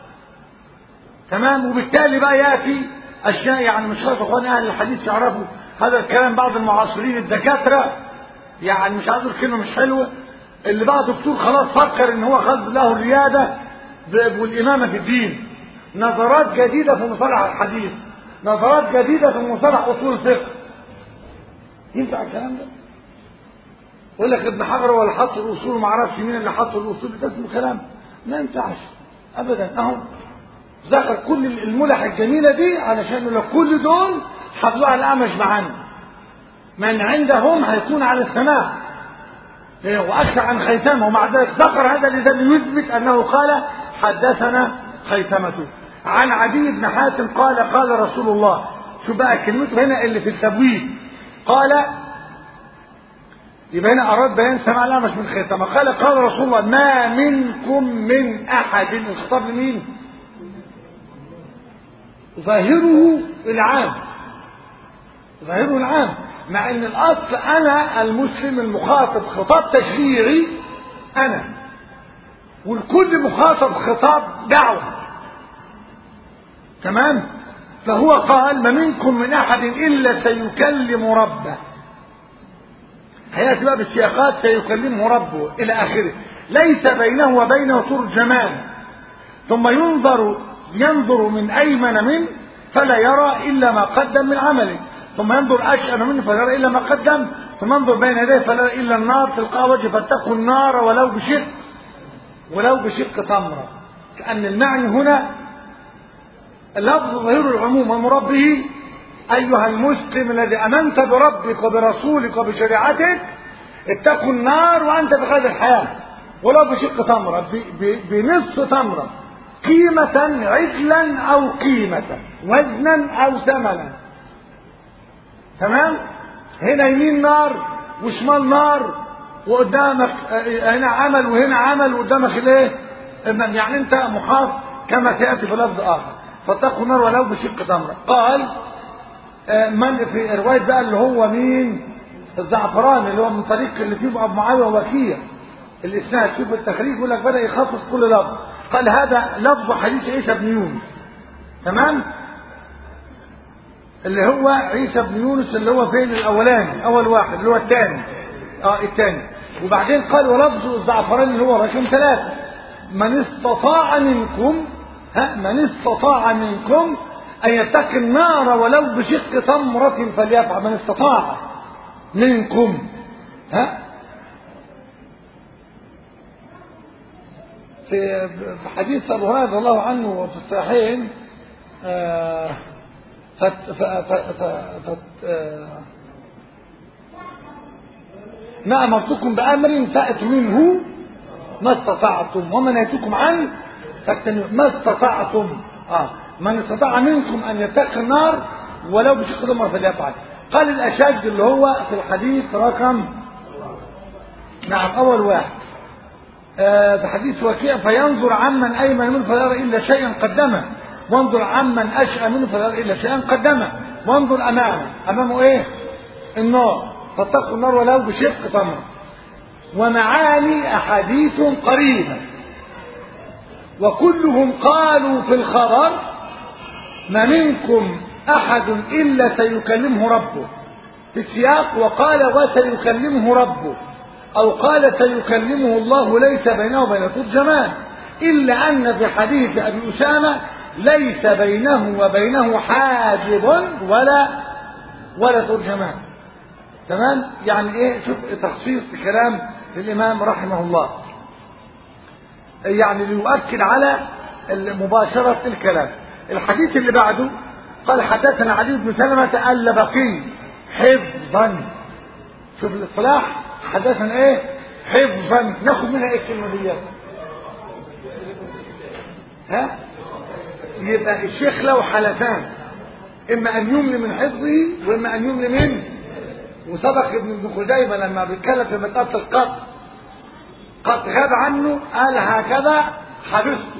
A: تمام وبالتالي بقى ياتي اشياء يعني مش شرط اخوان اهل الحديث يعرفوا هذا الكلام بعض المعاصرين الدكاتره يعني مش عايز كلمه مش حلوه اللي بقى دكتور خلاص فكر ان هو خد له الرياده والامامه في الدين نظرات جديده في مصطلح الحديث نظرات جديده في مصطلح اصول الفقه ينفع الكلام ده يقول لك ابن حجر ولا حط الاصول ما اعرفش مين اللي حط الاصول ده اسمه كلام ما ينفعش ابدا اهو ذكر كل الملح الجميله دي علشان يقول لك كل دول حافظوا على الاعمش معانا من عندهم هيكون على السماع واكثر عن خيثمه ومع ذلك ذكر هذا لذلك يثبت انه قال حدثنا خيثمته عن عدي بن حاتم قال قال رسول الله شو بقى كلمته هنا اللي في التبويب قال يبقى هنا اراد بيان سماع لا مش من خيثمه قال قال رسول الله ما منكم من احد الخطاب لمين ظاهره العام ظاهره العام مع ان الاصل انا المسلم المخاطب خطاب تشريعي انا والكل مخاطب خطاب دعوه تمام فهو قال ما منكم من احد الا سيكلم ربه هياتي بقى بالسياقات سيكلمه ربه الى اخره ليس بينه وبينه ترجمان ثم ينظر ينظر من ايمن منه فلا يرى الا ما قدم من عمله ثم ينظر اشأم منه فلا يرى الا ما قدم ثم ينظر بين يديه فلا يرى الا النار تلقى وجه فاتقوا النار ولو بشق ولو بشق تمره كان المعنى هنا اللفظ ظهير العموم والمراد به ايها المسلم الذي امنت بربك وبرسولك وبشريعتك اتقوا النار وانت بخير الحياه ولو بشق تمره بنصف تمره قيمة عدلا أو قيمة وزنا أو ثمنا تمام هنا يمين نار وشمال نار وقدامك هنا عمل وهنا عمل وقدامك الايه يعني انت محاط كما سياتي في لفظ اخر فاتقوا النار ولو بشق تمره قال من في روايه بقى اللي هو مين الزعفراني اللي هو من طريق اللي فيه ابو معاويه وكيع الاسناد شوف التخريج يقول لك بدا يخصص كل لفظ قال هذا لفظ حديث عيسى بن يونس تمام اللي هو عيسى بن يونس اللي هو فين الاولاني اول واحد اللي هو الثاني اه الثاني وبعدين قال ولفظ الزعفران اللي هو رقم ثلاثة من استطاع منكم ها من استطاع منكم ان يتقي النار ولو بشق تمرة فليفعل من استطاع منكم ها في حديث ابو هريره رضي الله عنه في الصحيحين فت فت فت ما امرتكم بامر فاتوا منه ما استطعتم وما نهيتكم عنه فاجتنبوا ما استطعتم اه من استطاع منكم ان يتقي النار ولو بشق تمره فليفعل قال الاشاج اللي هو في الحديث رقم نعم اول واحد بحديث وكيع فينظر عمن أيمن منه فلا يرى إلا شيئا قدمه وانظر عمن أشأى منه فلا يرى إلا شيئا قدمه وانظر أمامه أمامه إيه النار فاتقوا النار ولو بشق تمر ومعاني أحاديث قريبة وكلهم قالوا في الخبر ما منكم أحد إلا سيكلمه ربه في السياق وقال وسيكلمه ربه أو قال سيكلمه الله ليس بينه وبين ترجمان إلا أن في حديث أبي أسامة ليس بينه وبينه حاجب ولا ولا ترجمان تمام يعني ايه شوف تخصيص كلام الإمام رحمه الله يعني ليؤكد على مباشرة الكلام الحديث اللي بعده قال حدثنا علي بن سلمة اللبقي حفظا شوف الاصطلاح حدثنا ايه حفظا ناخد منها ايه الكلمه دي ها يبقى الشيخ له حالتان اما ان يملي من حفظه واما ان يملي من وسبق ابن ابن خزيمه لما بيتكلم في مساله القط قد غاب عنه قال هكذا حبسته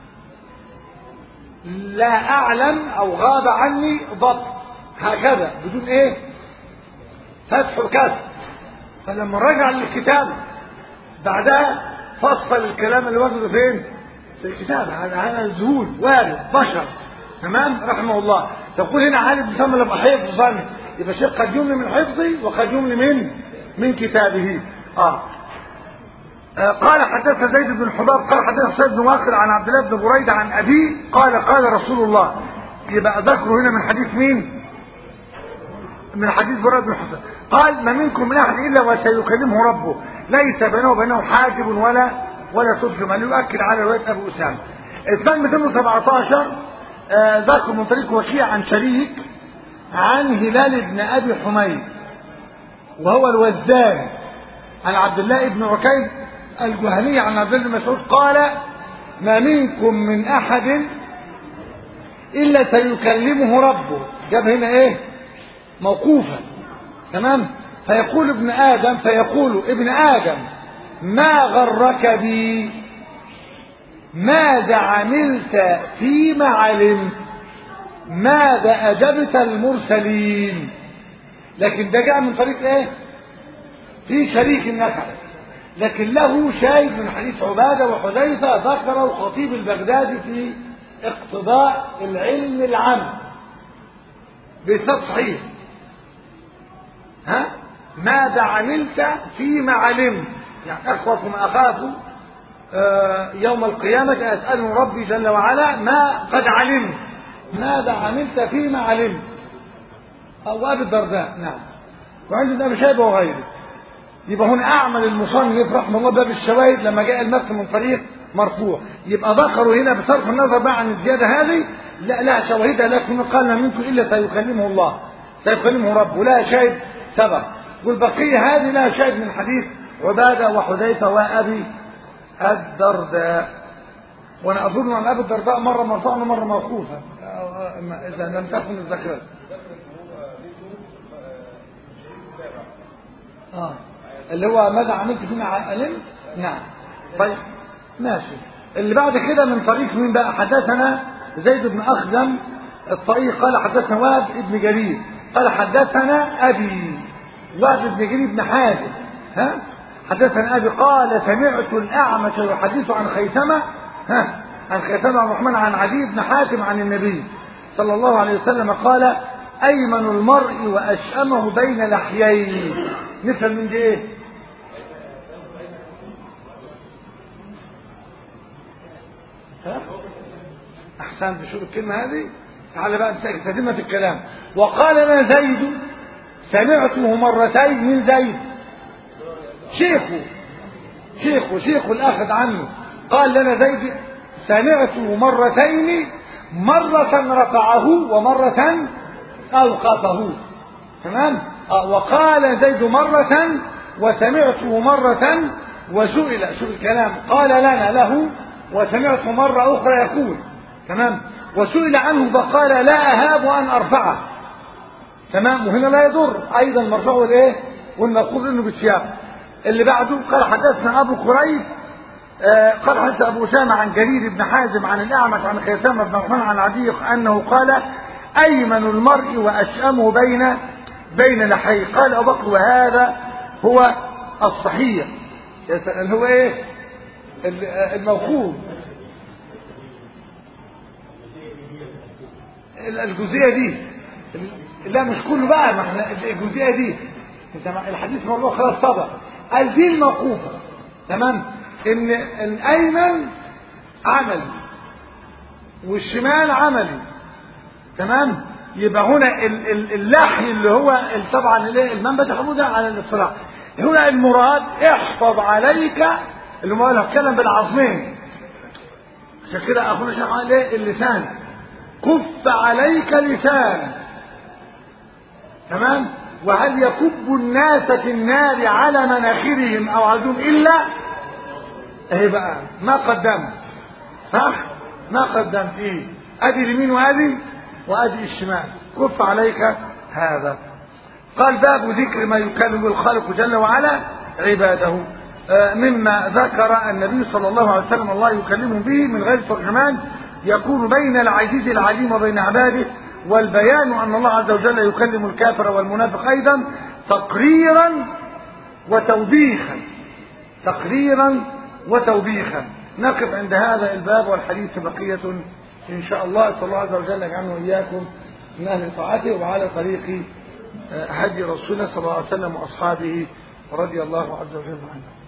A: لا اعلم او غاب عني ضبط هكذا بدون ايه فتح وكسر فلما رجع للكتاب بعدها فصل الكلام اللي وجده فين في الكتاب هذا هذا الذهول وارد بشر تمام رحمه الله تقول هنا عالم بيسمى لما حفظا يبقى شيخ قد يملي من حفظي وقد يملي من من كتابه اه آه، قال حدثنا زيد بن الحباب قال حدثنا سيد بن واقر عن عبد الله بن بريدة عن أبيه قال قال رسول الله يبقى ذكره هنا من حديث مين من حديث براء بن حسين قال ما منكم من أحد إلا وسيكلمه ربه ليس بينه وبينه حاجب ولا ولا ترجم أن يؤكد على رواية أبو أسامة إثنان 217 آه، ذكر من طريق وكيع عن شريك عن هلال بن أبي حميد وهو الوزان عن عبد الله بن عكيد الجهني عن عبد الله بن مسعود قال ما منكم من أحد إلا سيكلمه ربه جاب هنا إيه موقوفا تمام فيقول ابن آدم فيقول ابن آدم ما غرك بي ماذا عملت فيما علمت ماذا أجبت المرسلين لكن ده جاء من طريق ايه في شريك النفع لكن له شاهد من حديث عبادة وحذيفة ذكره الخطيب البغدادي في اقتضاء العلم العام بإسناد صحيح ها ماذا عملت فيما علمت يعني أخوف ما أخاف آه، يوم القيامة أسأله ربي جل وعلا ما قد علمت ماذا عملت فيما علمت أو أبي الدرداء نعم وعندنا أبي شيبة وغيره يبقى هنا أعمل المصنف رحمه الله باب الشواهد لما جاء المتن من طريق مرفوع يبقى ذكروا هنا بصرف النظر بقى عن الزيادة هذه لا لا شواهدها لكن قال ما منكم إلا سيكلمه الله سيكلمه ربه لا شاهد سبق والبقية هذه لا شاهد من حديث عبادة وحذيفة وأبي الدرداء وأنا أظن أن أبي الدرداء مرة مرفوعا ومرة موقوفا إذا لم تكن الذاكرة آه. اللي هو ماذا عملت فيما علمت نعم طيب ماشي اللي بعد كده من طريق مين بقى حدثنا زيد بن أخزم الطريق قال حدثنا وهب بن جرير قال حدثنا أبي وهب بن جرير بن حازم ها حدثنا أبي قال سمعت الأعمش يحدث عن خيثمة ها عن خيثمة الرحمن عن عدي بن حاتم عن النبي صلى الله عليه وسلم قال أيمن المرء وأشأمه بين لحيين نفهم من دي إيه ها؟ أحسنت شوف الكلمة هذه تعالى بقى تتمة في الكلام وقال لنا زيد سمعته مرتين من زيد شيخه شيخه شيخ الأخذ عنه قال لنا زيد سمعته مرتين مرة رفعه ومرة أوقفه تمام آه وقال زيد مرة وسمعته مرة وسئل شوف الكلام قال لنا له وسمعت مرة أخرى يقول تمام وسئل عنه فقال لا أهاب أن أرفعه تمام وهنا لا يضر أيضا مرفوع والإيه والمقول إنه بالسياق اللي بعده قال حدثنا أبو قريب آه قال حدث أبو أسامة عن جرير بن حازم عن الأعمش عن خيثمة بن عثمان عن عديق أنه قال أيمن المرء وأشأمه بين بين لحيه قال أبو بكر وهذا هو الصحيح اللي هو إيه الموقوف الجزئية دي لا مش كله بقى ما احنا الجزئية دي الحديث مرفوع خلاص صدق قال دي الموقوفة تمام ان الايمن عملي والشمال عملي تمام يبقى هنا اللحي اللي هو طبعا المنبت حموده على الاصطلاح هنا المراد احفظ عليك اللي هو هتكلم بالعظمين عشان كده اخونا الشيخ قال ايه اللسان كف عليك لسان تمام وهل يكب الناس في النار على مناخرهم او عزوم الا اهي بقى ما قدمت صح ما قدمت ايه ادي اليمين وادي وادي الشمال كف عليك هذا قال باب ذكر ما يكلم الخالق جل وعلا عباده مما ذكر النبي صلى الله عليه وسلم الله يكلمه به من غير ترجمان يكون بين العزيز العليم وبين عباده والبيان أن الله عز وجل يكلم الكافر والمنافق أيضا تقريرا وتوبيخا تقريرا وتوبيخا نقف عند هذا الباب والحديث بقية إن شاء الله صلى الله عز وجل يجعلنا وإياكم من أهل طاعته وعلى طريق هدي رسولنا صلى الله عليه وسلم وأصحابه رضي الله عز وجل عنه